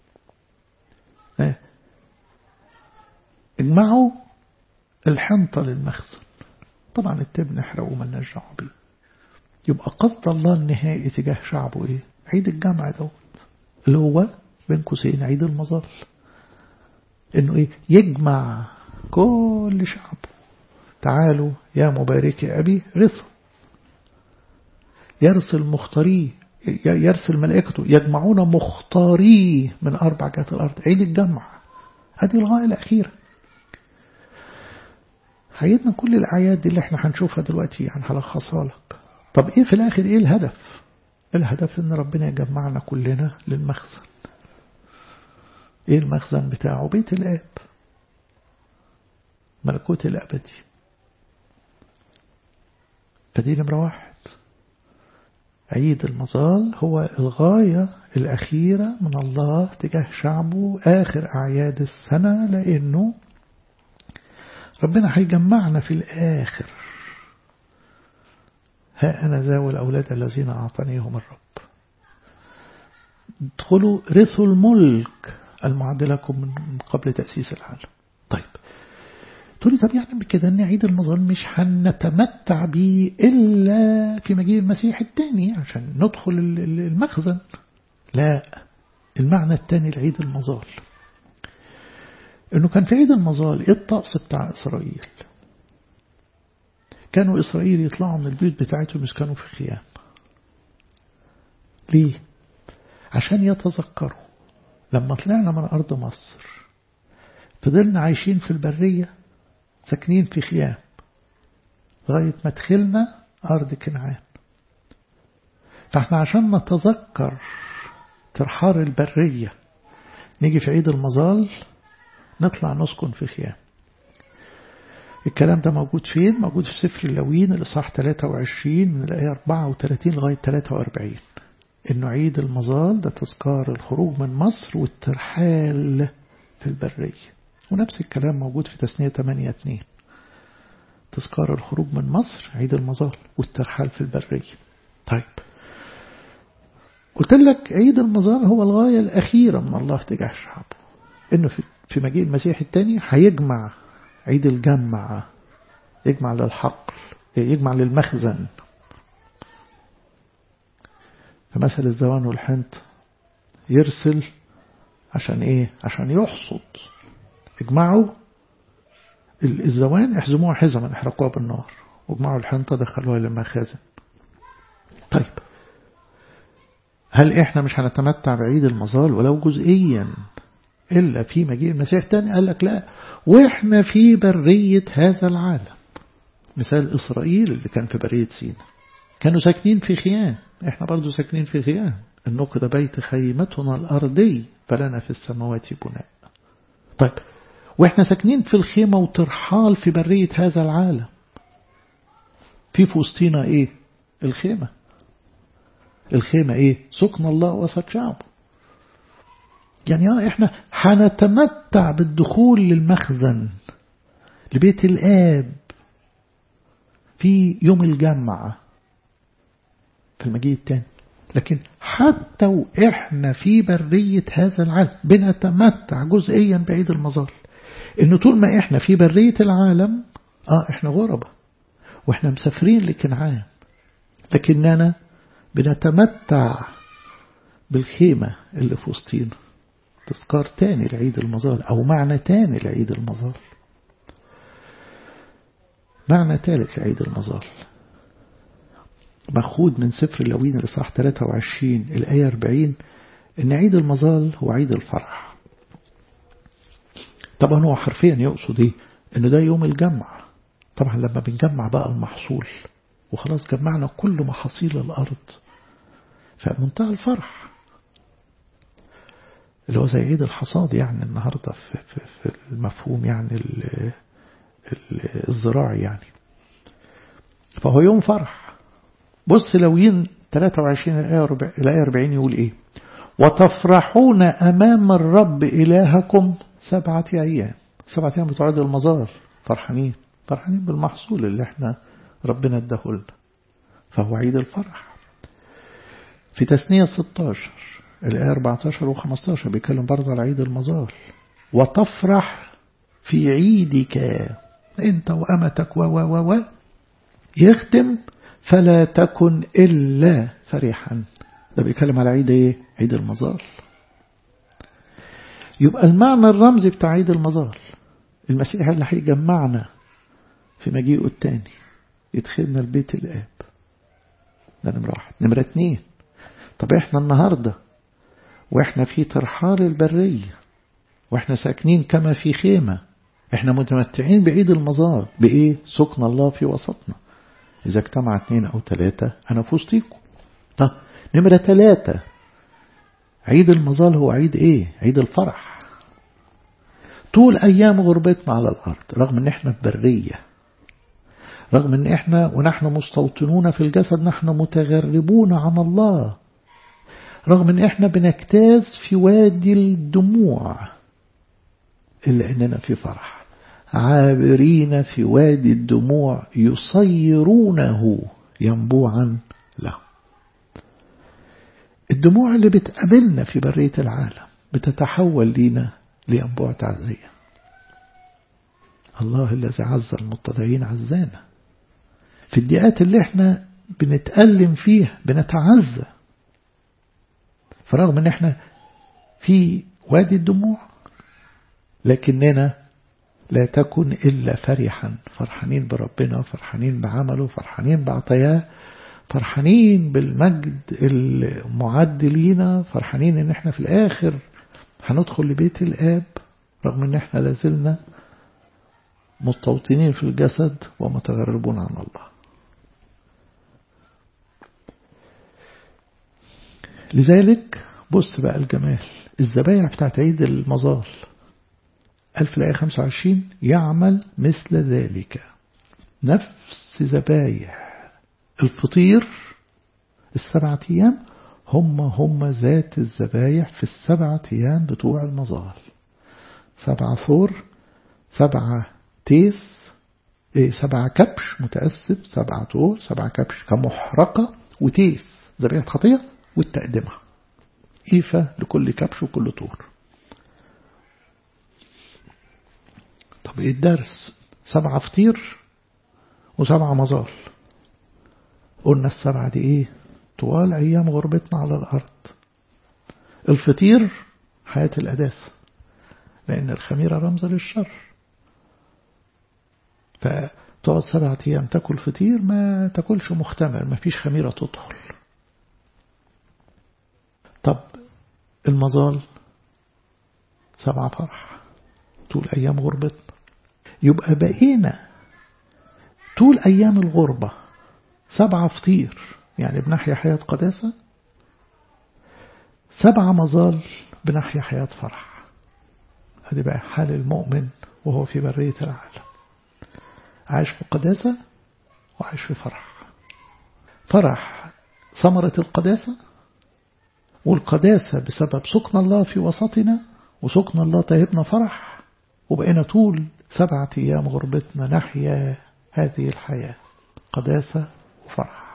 اجمعوا الحنطة للمخزن طبعا التبن نحرقه مالناش دعوه بيه يبقى قصد الله النهائي تجاه شعبه ايه عيد الجمع دوت اللي هو بين قوسين عيد المظال انه ايه يجمع كل شعبه تعالوا يا مباركي أبي رثوا يرسل مختاريه يرسل ملائكته يجمعون مختاريه من أربع جهات الأرض عيد الجمع هذه الغاية الأخيرة عيدنا كل الأعياد دي اللي احنا هنشوفها دلوقتي يعني هلخصها لك طب ايه في الآخر ايه الهدف الهدف ان ربنا يجمعنا كلنا للمخزن ايه المخزن بتاعه بيت الآب ملكوت الأبدي فدي نمرة واحد عيد المظال هو الغاية الأخيرة من الله تجاه شعبه آخر أعياد السنة لأنه ربنا هيجمعنا في الآخر ها أنا ذا والأولاد الذين أعطانيهم الرب ادخلوا رثوا الملك المعد لكم من قبل تأسيس العالم طيب تقولي طب يعني بكده ان عيد المظال مش هنتمتع بيه إلا في مجيء المسيح الثاني عشان ندخل المخزن لا المعنى الثاني لعيد المظال انه كان في عيد المظال ايه الطقس بتاع اسرائيل كانوا اسرائيل يطلعوا من البيوت بتاعتهم يسكنوا في خيام ليه عشان يتذكروا لما طلعنا من أرض مصر فضلنا عايشين في البرية ساكنين في خيام لغاية ما دخلنا أرض كنعان فاحنا عشان نتذكر ترحار البرية نيجي في عيد المظال نطلع نسكن في خيام الكلام ده موجود فين؟ موجود في سفر اللوين الإصحاح 23 من الآية 34 لغاية 43 إنه عيد المظال ده تذكار الخروج من مصر والترحال في البرية ونفس الكلام موجود في تسنية 8 2 تذكار الخروج من مصر عيد المظال والترحال في البرية طيب قلت لك عيد المظال هو الغاية الأخيرة من الله تجاه شعبه إنه في مجيء المسيح الثاني هيجمع عيد الجمع يجمع للحقل يجمع للمخزن فمثل الزوان والحنت يرسل عشان ايه عشان يحصد اجمعوا الزوان احزموها حزما احرقوها بالنار واجمعوا الحنطة دخلوها للمخازن طيب هل احنا مش هنتمتع بعيد المظال ولو جزئيا إلا في مجيء المسيح تاني قال لك لا وإحنا في برية هذا العالم مثال إسرائيل اللي كان في برية سينا كانوا ساكنين في خيام إحنا برضو ساكنين في خيام النقد بيت خيمتنا الأرضي فلنا في السماوات بناء طيب وإحنا ساكنين في الخيمة وترحال في برية هذا العالم في في وسطينا إيه الخيمة الخيمة إيه سكن الله وسط شعبه يعني اه احنا هنتمتع بالدخول للمخزن لبيت الآب في يوم الجمعة في المجيء الثاني لكن حتى وإحنا في برية هذا العالم بنتمتع جزئيا بعيد المظال إن طول ما إحنا في برية العالم آه إحنا غربة وإحنا مسافرين لكنعان لكننا بنتمتع بالخيمة اللي في وسطينا تذكار تاني لعيد المظال أو معنى تاني لعيد المظال معنى ثالث لعيد المظال مأخوذ من سفر اللوين الإصحاح 23 الآية 40 إن عيد المظال هو عيد الفرح طبعا هو حرفيا يقصد إيه إن ده يوم الجمع طبعا لما بنجمع بقى المحصول وخلاص جمعنا كل محاصيل الأرض فمنتهى الفرح اللي هو زي عيد الحصاد يعني النهاردة في, في, في المفهوم يعني ال ال الزراعي يعني فهو يوم فرح بص لوين 23 الآية 40 يقول إيه وتفرحون أمام الرب إلهكم سبعة أيام سبعة أيام بتوع عيد المزار فرحانين فرحانين بالمحصول اللي احنا ربنا اداهولنا فهو عيد الفرح في تثنية 16 الآية 14 و15 بيتكلم برضه على عيد المظال وتفرح في عيدك انت وأمتك و و و يختم فلا تكن إلا فرحا ده بيتكلم على عيد ايه عيد المظال يبقى المعنى الرمزي بتاع عيد المظال المسيح اللي هيجمعنا في مجيئه التاني يدخلنا البيت الآب ده نمرة واحد نمرة اتنين طب احنا النهاردة واحنا في ترحال البرية واحنا ساكنين كما في خيمة احنا متمتعين بعيد المظال بايه سكن الله في وسطنا اذا اجتمع اثنين او ثلاثة انا في وسطيكم طب نمرة ثلاثة عيد المظال هو عيد ايه عيد الفرح طول ايام غربتنا على الارض رغم ان احنا في برية رغم ان احنا ونحن مستوطنون في الجسد نحن متغربون عن الله رغم ان احنا بنجتاز في وادي الدموع إلا أننا في فرح عابرين في وادي الدموع يصيرونه ينبوعا له الدموع اللي بتقابلنا في برية العالم بتتحول لينا لينبوع تعزية الله الذي عز المتضعين عزانا في الدقات اللي احنا بنتألم فيها بنتعزى فرغم ان احنا في وادي الدموع لكننا لا تكن إلا فرحا فرحانين بربنا فرحانين بعمله فرحانين بعطياه فرحانين بالمجد المعد لينا فرحانين ان احنا في الاخر هندخل لبيت الاب رغم ان احنا لازلنا مستوطنين في الجسد ومتغربون عن الله لذلك بص بقى الجمال الذبايح بتاعت عيد المظال ألف الآية 25 يعمل مثل ذلك نفس ذبايح الفطير السبعة أيام هم هم ذات الذبايح في السبعة أيام بتوع المظال سبعة ثور سبعة تيس إيه سبعة كبش متأسف سبعة طور سبعة كبش كمحرقة وتيس ذبيحة خطية والتقدمة إيفة لكل كبش وكل طور طب إيه الدرس سبعة فطير وسبعة مظال قلنا السبعة دي إيه طوال أيام غربتنا على الأرض الفطير حياة الأداس لأن الخميرة رمز للشر فتقعد سبعة أيام تاكل فطير ما تاكلش مختمر ما فيش خميرة تدخل طب المظال سبعة فرح طول أيام غربتنا يبقى بقينا طول أيام الغربة سبعة فطير يعني بنحيا حياة قداسة سبعة مظال بنحيا حياة فرح هذه بقى حال المؤمن وهو في برية العالم عايش في قداسة وعايش في فرح فرح ثمرة القداسة والقداسة بسبب سكن الله في وسطنا وسكن الله تهبنا فرح وبقينا طول سبعة أيام غربتنا نحيا هذه الحياة قداسة وفرح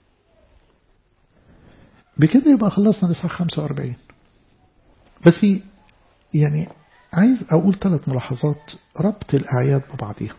بكده يبقى خلصنا لصح 45 بس يعني عايز أقول ثلاث ملاحظات ربط الأعياد ببعضها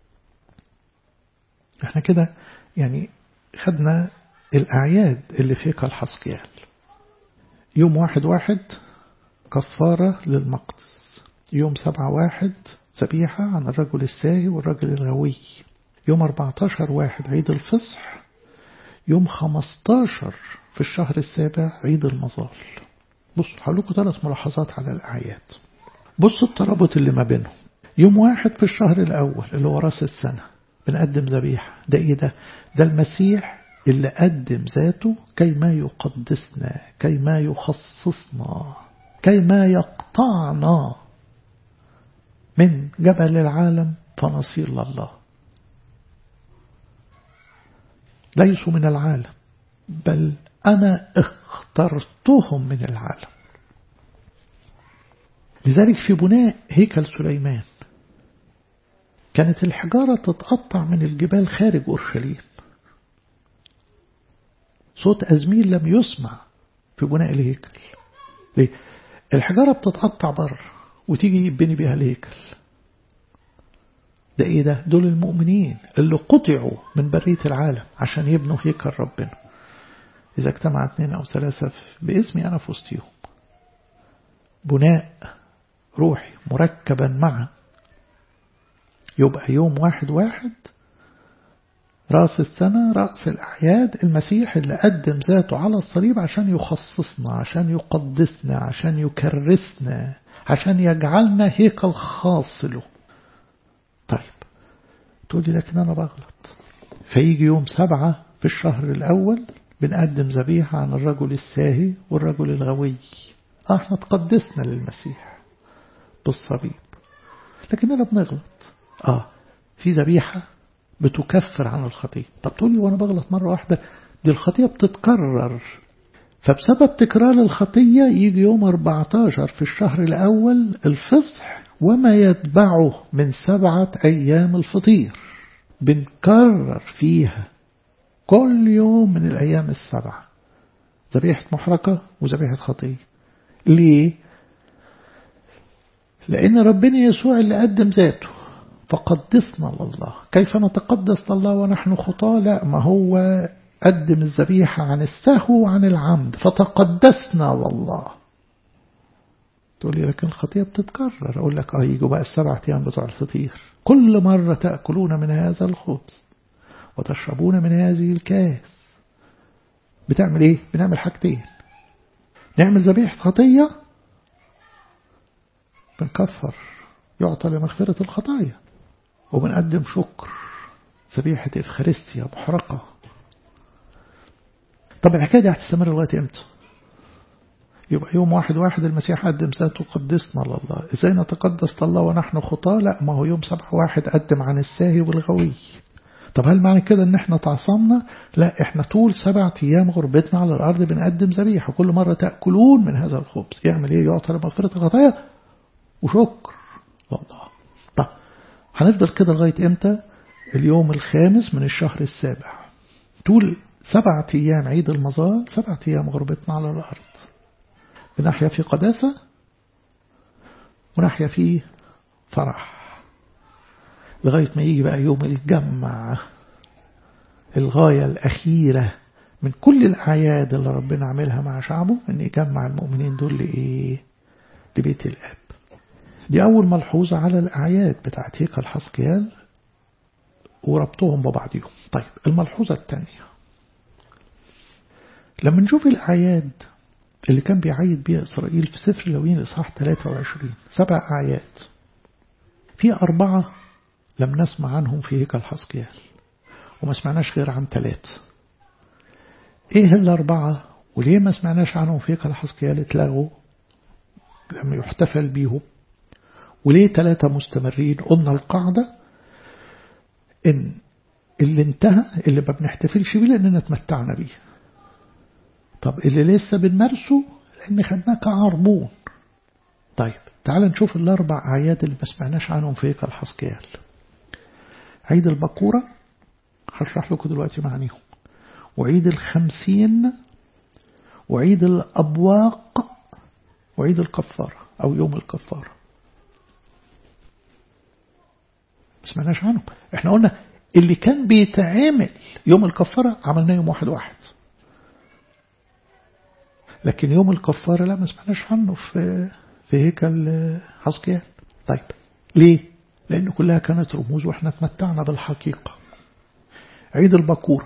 احنا كده يعني خدنا الأعياد اللي في هيكل حسقيال يوم واحد واحد كفارة للمقدس يوم سبعة واحد ذبيحة عن الرجل الساهي والرجل الغوي يوم 14 واحد عيد الفصح يوم 15 في الشهر السابع عيد المظال بصوا هقول ثلاث ملاحظات على الأعياد بصوا الترابط اللي ما بينهم يوم واحد في الشهر الأول اللي هو راس السنة بنقدم ذبيحة ده إيه ده ده المسيح اللي قدم ذاته كيما يقدسنا كيما يخصصنا كيما يقطعنا من جبل العالم فنصير لله ليسوا من العالم بل أنا اخترتهم من العالم لذلك في بناء هيكل سليمان كانت الحجارة تتقطع من الجبال خارج أورشليم صوت أزميل لم يسمع في بناء الهيكل ليه؟ الحجارة بتتقطع بره وتيجي يبني بيها الهيكل ده ايه ده دول المؤمنين اللي قطعوا من برية العالم عشان يبنوا هيكل ربنا إذا اجتمع اثنين أو ثلاثة باسمي أنا في وسطهم بناء روحي مركبا معا يبقى يوم واحد واحد رأس السنة رأس الأعياد المسيح اللي قدم ذاته على الصليب عشان يخصصنا عشان يقدسنا عشان يكرسنا عشان يجعلنا هيكل خاص له طيب تقول لي لكن أنا بغلط فيجي يوم سبعة في الشهر الأول بنقدم ذبيحة عن الرجل الساهي والرجل الغوي آه احنا تقدسنا للمسيح بالصليب لكننا بنغلط آه في ذبيحة بتكفر عن الخطية طب تقولي وأنا بغلط مرة واحدة دي الخطية بتتكرر فبسبب تكرار الخطية يجي يوم 14 في الشهر الأول الفصح وما يتبعه من سبعة أيام الفطير بنكرر فيها كل يوم من الأيام السبعة ذبيحة محرقة وذبيحة خطية ليه؟ لأن ربنا يسوع اللي قدم ذاته فقدسنا لله كيف نتقدس لله ونحن خطاة لا ما هو قدم الذبيحة عن السهو وعن العمد فتقدسنا لله تقول لي لكن الخطية بتتكرر أقول لك آه يجوا بقى السبع أيام بتوع الفطير كل مرة تأكلون من هذا الخبز وتشربون من هذه الكاس بتعمل إيه؟ بنعمل حاجتين نعمل ذبيحة خطية بنكفر يعطى لمغفرة الخطايا وبنقدم شكر ذبيحة إفخارستيا محرقة طب الحكاية دي هتستمر لغاية امتى يبقى يوم واحد واحد المسيح قدم ذاته قدسنا لله ازاي نتقدس الله ونحن خطاة لا ما هو يوم سبعة واحد قدم عن الساهي والغوي طب هل معنى كده ان احنا تعصمنا لا احنا طول سبعة ايام غربتنا على الارض بنقدم ذبيحة كل مرة تأكلون من هذا الخبز يعمل ايه يعطى لمغفرة الخطايا وشكر لله طب هنفضل كده لغاية امتى اليوم الخامس من الشهر السابع طول سبعة أيام عيد المظال سبعة أيام غربتنا على الأرض بنحيا في قداسة ونحيا في فرح لغاية ما يجي بقى يوم الجمع الغاية الأخيرة من كل الأعياد اللي ربنا عملها مع شعبه أن يجمع المؤمنين دول لإيه لبيت الآب دي أول ملحوظة على الأعياد بتاعت هيكل حسقيال وربطهم ببعضهم طيب الملحوظة الثانية لما نشوف الأعياد اللي كان بيعيد بيها إسرائيل في سفر لوين الإصحاح 23 سبع أعياد في أربعة لم نسمع عنهم في هيكل حسقيال وما سمعناش غير عن ثلاثة إيه الأربعة وليه ما سمعناش عنهم في هيكل حسقيال اتلغوا لم يحتفل بيهم وليه ثلاثة مستمرين قلنا القاعدة إن اللي انتهى اللي ما بنحتفلش بيه لأننا اتمتعنا بيه طب اللي لسه بنمارسه لأن خدناه كعربون طيب تعال نشوف الأربع أعياد اللي ما سمعناش عنهم في هيكل حسقيال عيد البقورة هشرح لكم دلوقتي معانيهم وعيد الخمسين وعيد الأبواق وعيد الكفارة أو يوم الكفارة ما سمعناش عنهم احنا قلنا اللي كان بيتعامل يوم الكفارة عملناه يوم واحد واحد لكن يوم الكفارة لا ما سمعناش عنه في في هيكل حسقيال طيب ليه؟ لأن كلها كانت رموز وإحنا تمتعنا بالحقيقة عيد البكورة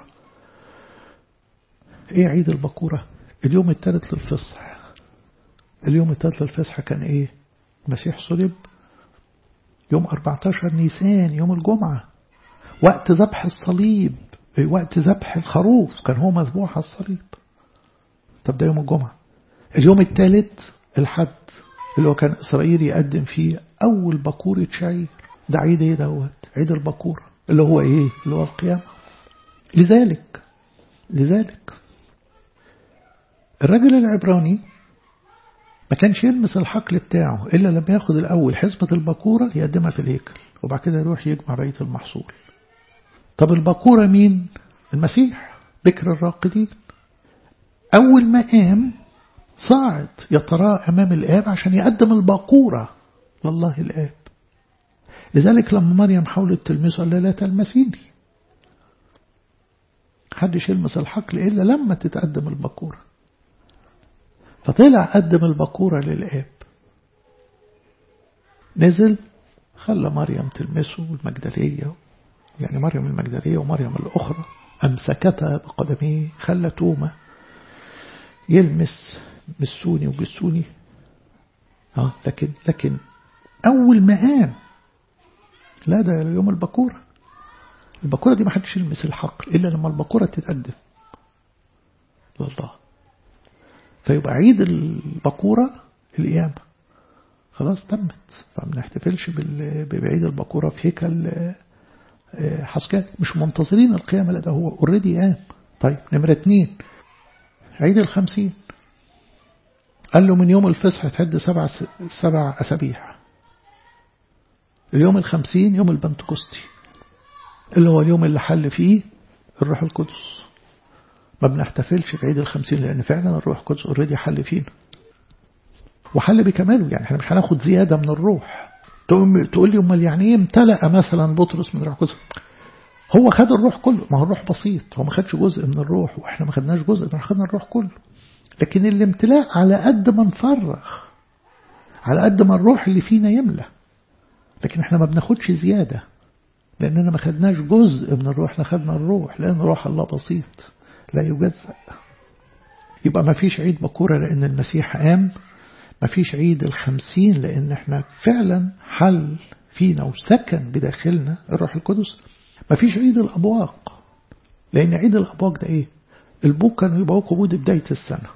إيه عيد البكورة؟ اليوم الثالث للفصح اليوم الثالث للفصح كان إيه؟ المسيح صلب يوم 14 نيسان يوم الجمعة وقت ذبح الصليب وقت ذبح الخروف كان هو مذبوح على الصليب طب ده يوم الجمعة اليوم الثالث الحد اللي هو كان إسرائيل يقدم فيه أول بكورة شعير ده عيد ايه دوت عيد البكورة اللي هو ايه اللي هو القيامة لذلك لذلك الرجل العبراني ما كانش يلمس الحقل بتاعه إلا لما ياخد الأول حزمة البكورة يقدمها في الهيكل وبعد كده يروح يجمع بقية المحصول طب البكورة مين المسيح بكر الراقدين أول ما قام صعد يتراءى أمام الآب عشان يقدم الباقورة لله الآب لذلك لما مريم حاولت تلمسه قال لا تلمسيني حدش يلمس الحقل إلا لما تتقدم الباقورة فطلع قدم الباقورة للآب نزل خلى مريم تلمسه المجدلية يعني مريم المجدلية ومريم الأخرى أمسكتها بقدميه خلى تومة يلمس مسوني وجسوني اه لكن لكن أول ما قام لا ده يوم البكورة البكورة دي ما حدش يلمس الحقل إلا لما البكورة تتقدم لله فيبقى عيد البكورة القيامة خلاص تمت فما نحتفلش بعيد البكورة في هيكل حسكال مش منتظرين القيامة لا ده هو اوريدي قام طيب نمرة اتنين عيد الخمسين قال له من يوم الفصح تحد سبع سبع أسابيع اليوم الخمسين يوم البنتكوستي اللي هو اليوم اللي حل فيه الروح القدس ما بنحتفلش في عيد الخمسين لأن فعلا الروح القدس اوريدي حل فينا وحل بكماله يعني احنا مش هناخد زيادة من الروح تقول لي امال يعني ايه امتلأ مثلا بطرس من الروح القدس هو خد الروح كله ما هو الروح بسيط هو ما خدش جزء من الروح واحنا ما خدناش جزء من خدنا الروح كله لكن الامتلاء على قد ما نفرغ على قد ما الروح اللي فينا يملى لكن احنا ما بناخدش زيادة لأننا ما خدناش جزء من الروح احنا خدنا الروح لأن روح الله بسيط لا يجزأ يبقى ما فيش عيد بكورة لأن المسيح قام ما فيش عيد الخمسين لأن احنا فعلا حل فينا وسكن بداخلنا الروح القدس ما فيش عيد الأبواق لأن عيد الأبواق ده إيه البوق كانوا يبقوا بود بداية السنة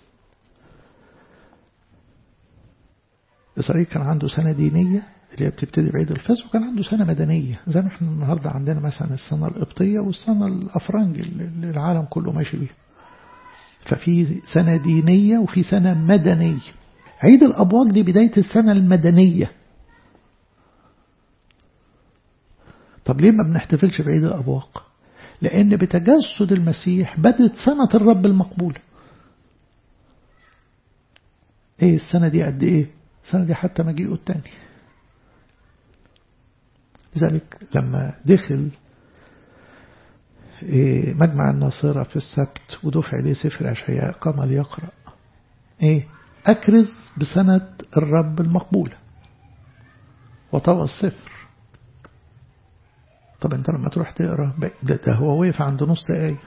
إسرائيل كان عنده سنة دينية اللي هي بتبتدي بعيد الفصح وكان عنده سنة مدنية زي ما احنا النهاردة عندنا مثلا السنة القبطية والسنة الأفرنج اللي العالم كله ماشي بيها ففي سنة دينية وفي سنة مدنية عيد الأبواق دي بداية السنة المدنية طب ليه ما بنحتفلش بعيد الأبواق لأن بتجسد المسيح بدت سنة الرب المقبولة ايه السنة دي قد ايه السنة دي حتى مجيئه التاني لذلك لما دخل مجمع الناصرة في السبت ودفع إليه سفر أشعياء قام ليقرأ إيه أكرز بسنة الرب المقبولة وطوى السفر طب أنت لما تروح تقرأ ده, ده هو وقف عند نص آية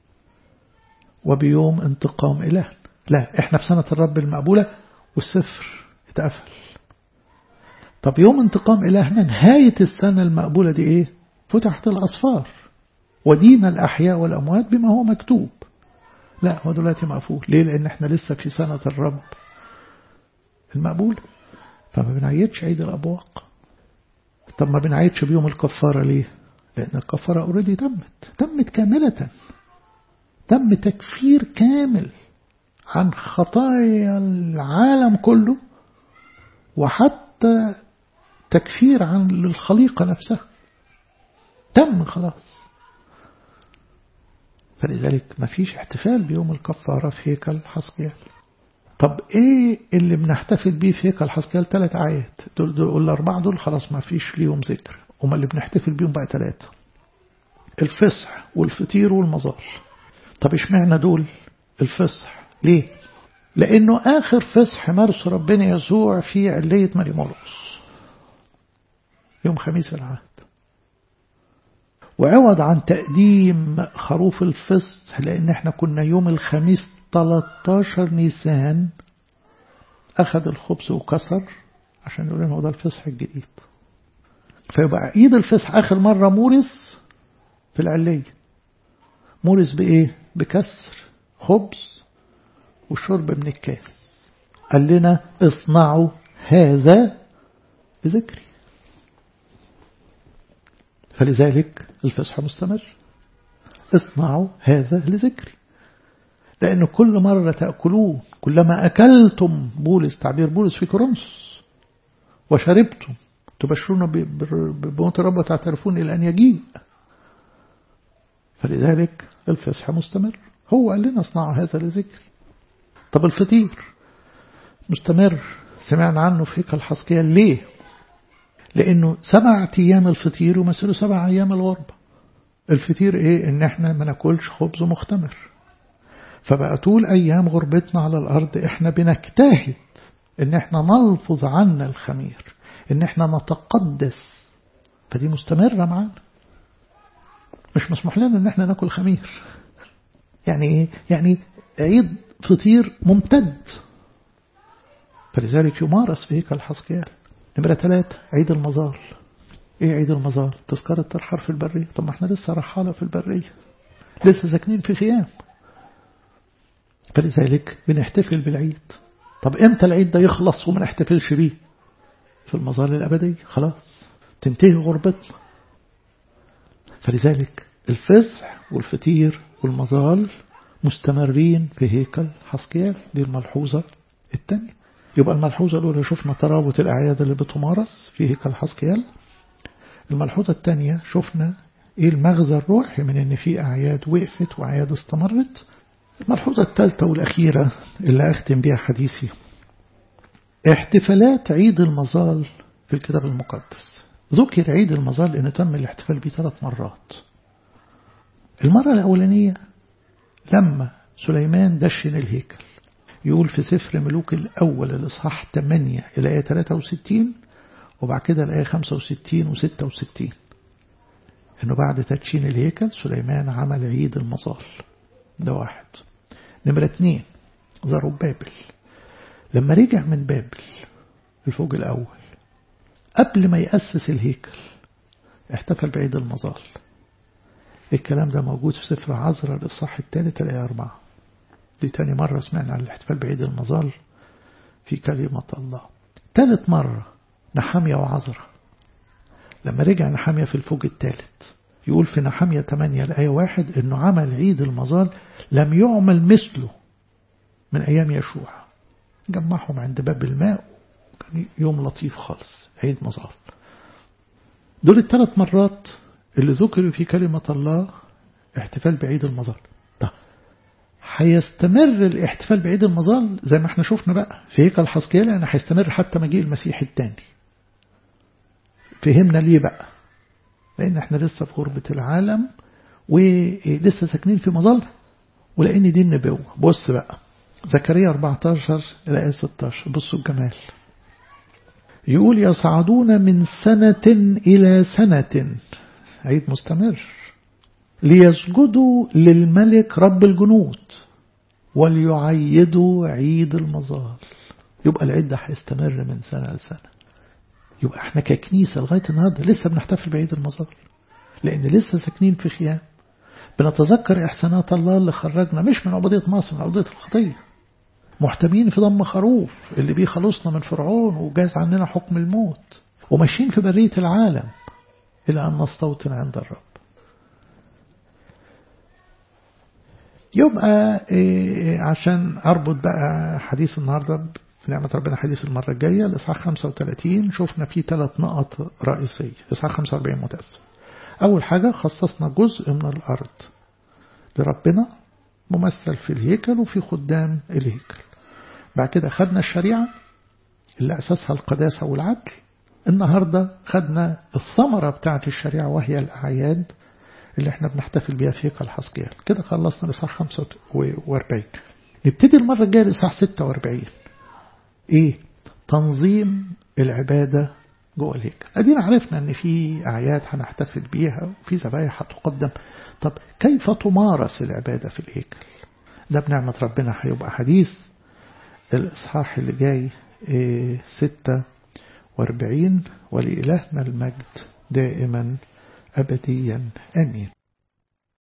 وبيوم انتقام إله لا إحنا في سنة الرب المقبولة والسفر اتقفل طب يوم انتقام إلهنا نهاية السنة المقبولة دي إيه فتحت الأصفار ودين الأحياء والأموات بما هو مكتوب لا هو دلوقتي مقفول ليه لأن احنا لسه في سنة الرب المقبول فما بنعيدش عيد الأبواق طب ما بنعيدش بيوم الكفارة ليه لأن الكفارة اوريدي تمت تمت كاملة تم تكفير كامل عن خطايا العالم كله وحتى تكفير عن الخليقة نفسها تم خلاص فلذلك ما فيش احتفال بيوم الكفارة في هيكل حسقيال طب ايه اللي بنحتفل بيه في هيكل حسقيال ثلاث آيات دول, دول الأربعة دول خلاص ما فيش ليهم ذكر هما اللي بنحتفل بيهم بقى ثلاثة الفصح والفطير والمظال طب اشمعنى دول الفصح ليه لأنه آخر فصح مارس ربنا يسوع في علية ماري مرقس يوم خميس العهد وعوض عن تقديم خروف الفصح لأن احنا كنا يوم الخميس 13 نيسان أخذ الخبز وكسر عشان يقول لنا هو ده الفصح الجديد فيبقى عيد الفصح آخر مرة مورس في العلية مورس بإيه؟ بكسر خبز والشرب من الكاس قال لنا اصنعوا هذا بذكري فلذلك الفصح مستمر اصنعوا هذا لذكري لأن كل مرة تأكلون كلما أكلتم بولس تعبير بولس في كورنثوس وشربتم تبشرون بموت الرب وتعترفون إلى أن يجيء فلذلك الفصح مستمر هو قال لنا اصنعوا هذا لذكري طب الفطير مستمر سمعنا عنه في هيكل حسقيال ليه لأنه سبع أيام الفطير ومثله سبع أيام الغربة الفطير إيه إن إحنا ما ناكلش خبز مختمر فبقى طول أيام غربتنا على الأرض إحنا بنجتهد إن إحنا نلفظ عنا الخمير إن إحنا نتقدس فدي مستمرة معانا مش مسموح لنا إن إحنا ناكل خمير يعني إيه يعني عيد فطير ممتد فلذلك يمارس في هيكل حسقيال نمرة ثلاثة عيد المظال ايه عيد المظال تذكرة ترحل في البرية طب ما احنا لسه رحالة في البرية لسه ساكنين في خيام فلذلك بنحتفل بالعيد طب امتى العيد ده يخلص وما نحتفلش بيه في المظال الأبدية خلاص تنتهي غربتنا فلذلك الفزع والفطير والمظال مستمرين في هيكل حسكيال دي الملحوظة الثانية يبقى الملحوظة الأولى شفنا ترابط الأعياد اللي بتمارس في هيكل حسكيال الملحوظة الثانية شفنا إيه المغزى الروحي من إن في أعياد وقفت وأعياد استمرت الملحوظة الثالثة والأخيرة اللي أختم بها حديثي احتفالات عيد المظال في الكتاب المقدس ذكر عيد المظال إنه تم الاحتفال به ثلاث مرات المرة الأولانية لما سليمان دشن الهيكل يقول في سفر ملوك الأول الإصحاح 8 الآية 63 وبعد كده الآية 65 و 66 إنه بعد تدشين الهيكل سليمان عمل عيد المظال ده واحد نمرة اتنين زربابل لما رجع من بابل الفوج الأول قبل ما يأسس الهيكل احتفل بعيد المظال الكلام ده موجود في سفر عزرا الإصحاح الثالث الآية أربعة دي تاني مرة سمعنا عن الاحتفال بعيد المظال في كلمة الله ثالث مرة نحامية وعزرا لما رجع نحامية في الفوج الثالث يقول في نحامية 8 الآية واحد إنه عمل عيد المظال لم يعمل مثله من أيام يشوع جمعهم عند باب الماء كان يوم لطيف خالص عيد مظال دول الثلاث مرات اللي ذكروا في كلمة الله احتفال بعيد المظال طب هيستمر الاحتفال بعيد المظال زي ما احنا شفنا بقى في هيكل حسكيال يعني هيستمر حتى مجيء المسيح الثاني فهمنا ليه بقى لأن احنا لسه في غربة العالم ولسه ساكنين في مظل ولأن دي النبوة بص بقى زكريا 14 إلى 16 بصوا الجمال يقول يصعدون من سنة إلى سنة عيد مستمر ليسجدوا للملك رب الجنود وليعيدوا عيد المظال يبقى العيد ده هيستمر من سنة لسنة يبقى احنا ككنيسة لغاية النهاردة لسه بنحتفل بعيد المظال لأن لسه ساكنين في خيام بنتذكر إحسانات الله اللي خرجنا مش من عبودية مصر من عبودية الخطية محتمين في ضم خروف اللي بيه خلصنا من فرعون وجاز عننا حكم الموت وماشيين في برية العالم إلى أن نستوطن عند الرب يبقى إيه عشان أربط بقى حديث النهاردة نعمة ربنا حديث المرة الجاية الإصحاح 35 شفنا فيه ثلاث نقط رئيسية الإصحاح 45 متأسف أول حاجة خصصنا جزء من الأرض لربنا ممثل في الهيكل وفي خدام الهيكل بعد كده خدنا الشريعة اللي أساسها القداسة والعدل النهاردة خدنا الثمرة بتاعت الشريعة وهي الأعياد اللي احنا بنحتفل بيها في هيكل حسقيال كده خلصنا الإصحاح 45 نبتدي المرة الجاية الإصحاح 46 ايه تنظيم العبادة جوه الهيكل ادينا عرفنا ان في اعياد هنحتفل بيها وفي ذبايح هتقدم طب كيف تمارس العبادة في الهيكل ده بنعمة ربنا هيبقى حديث الاصحاح اللي جاي إيه ستة واربعين ولإلهنا المجد دائما أبديا آمين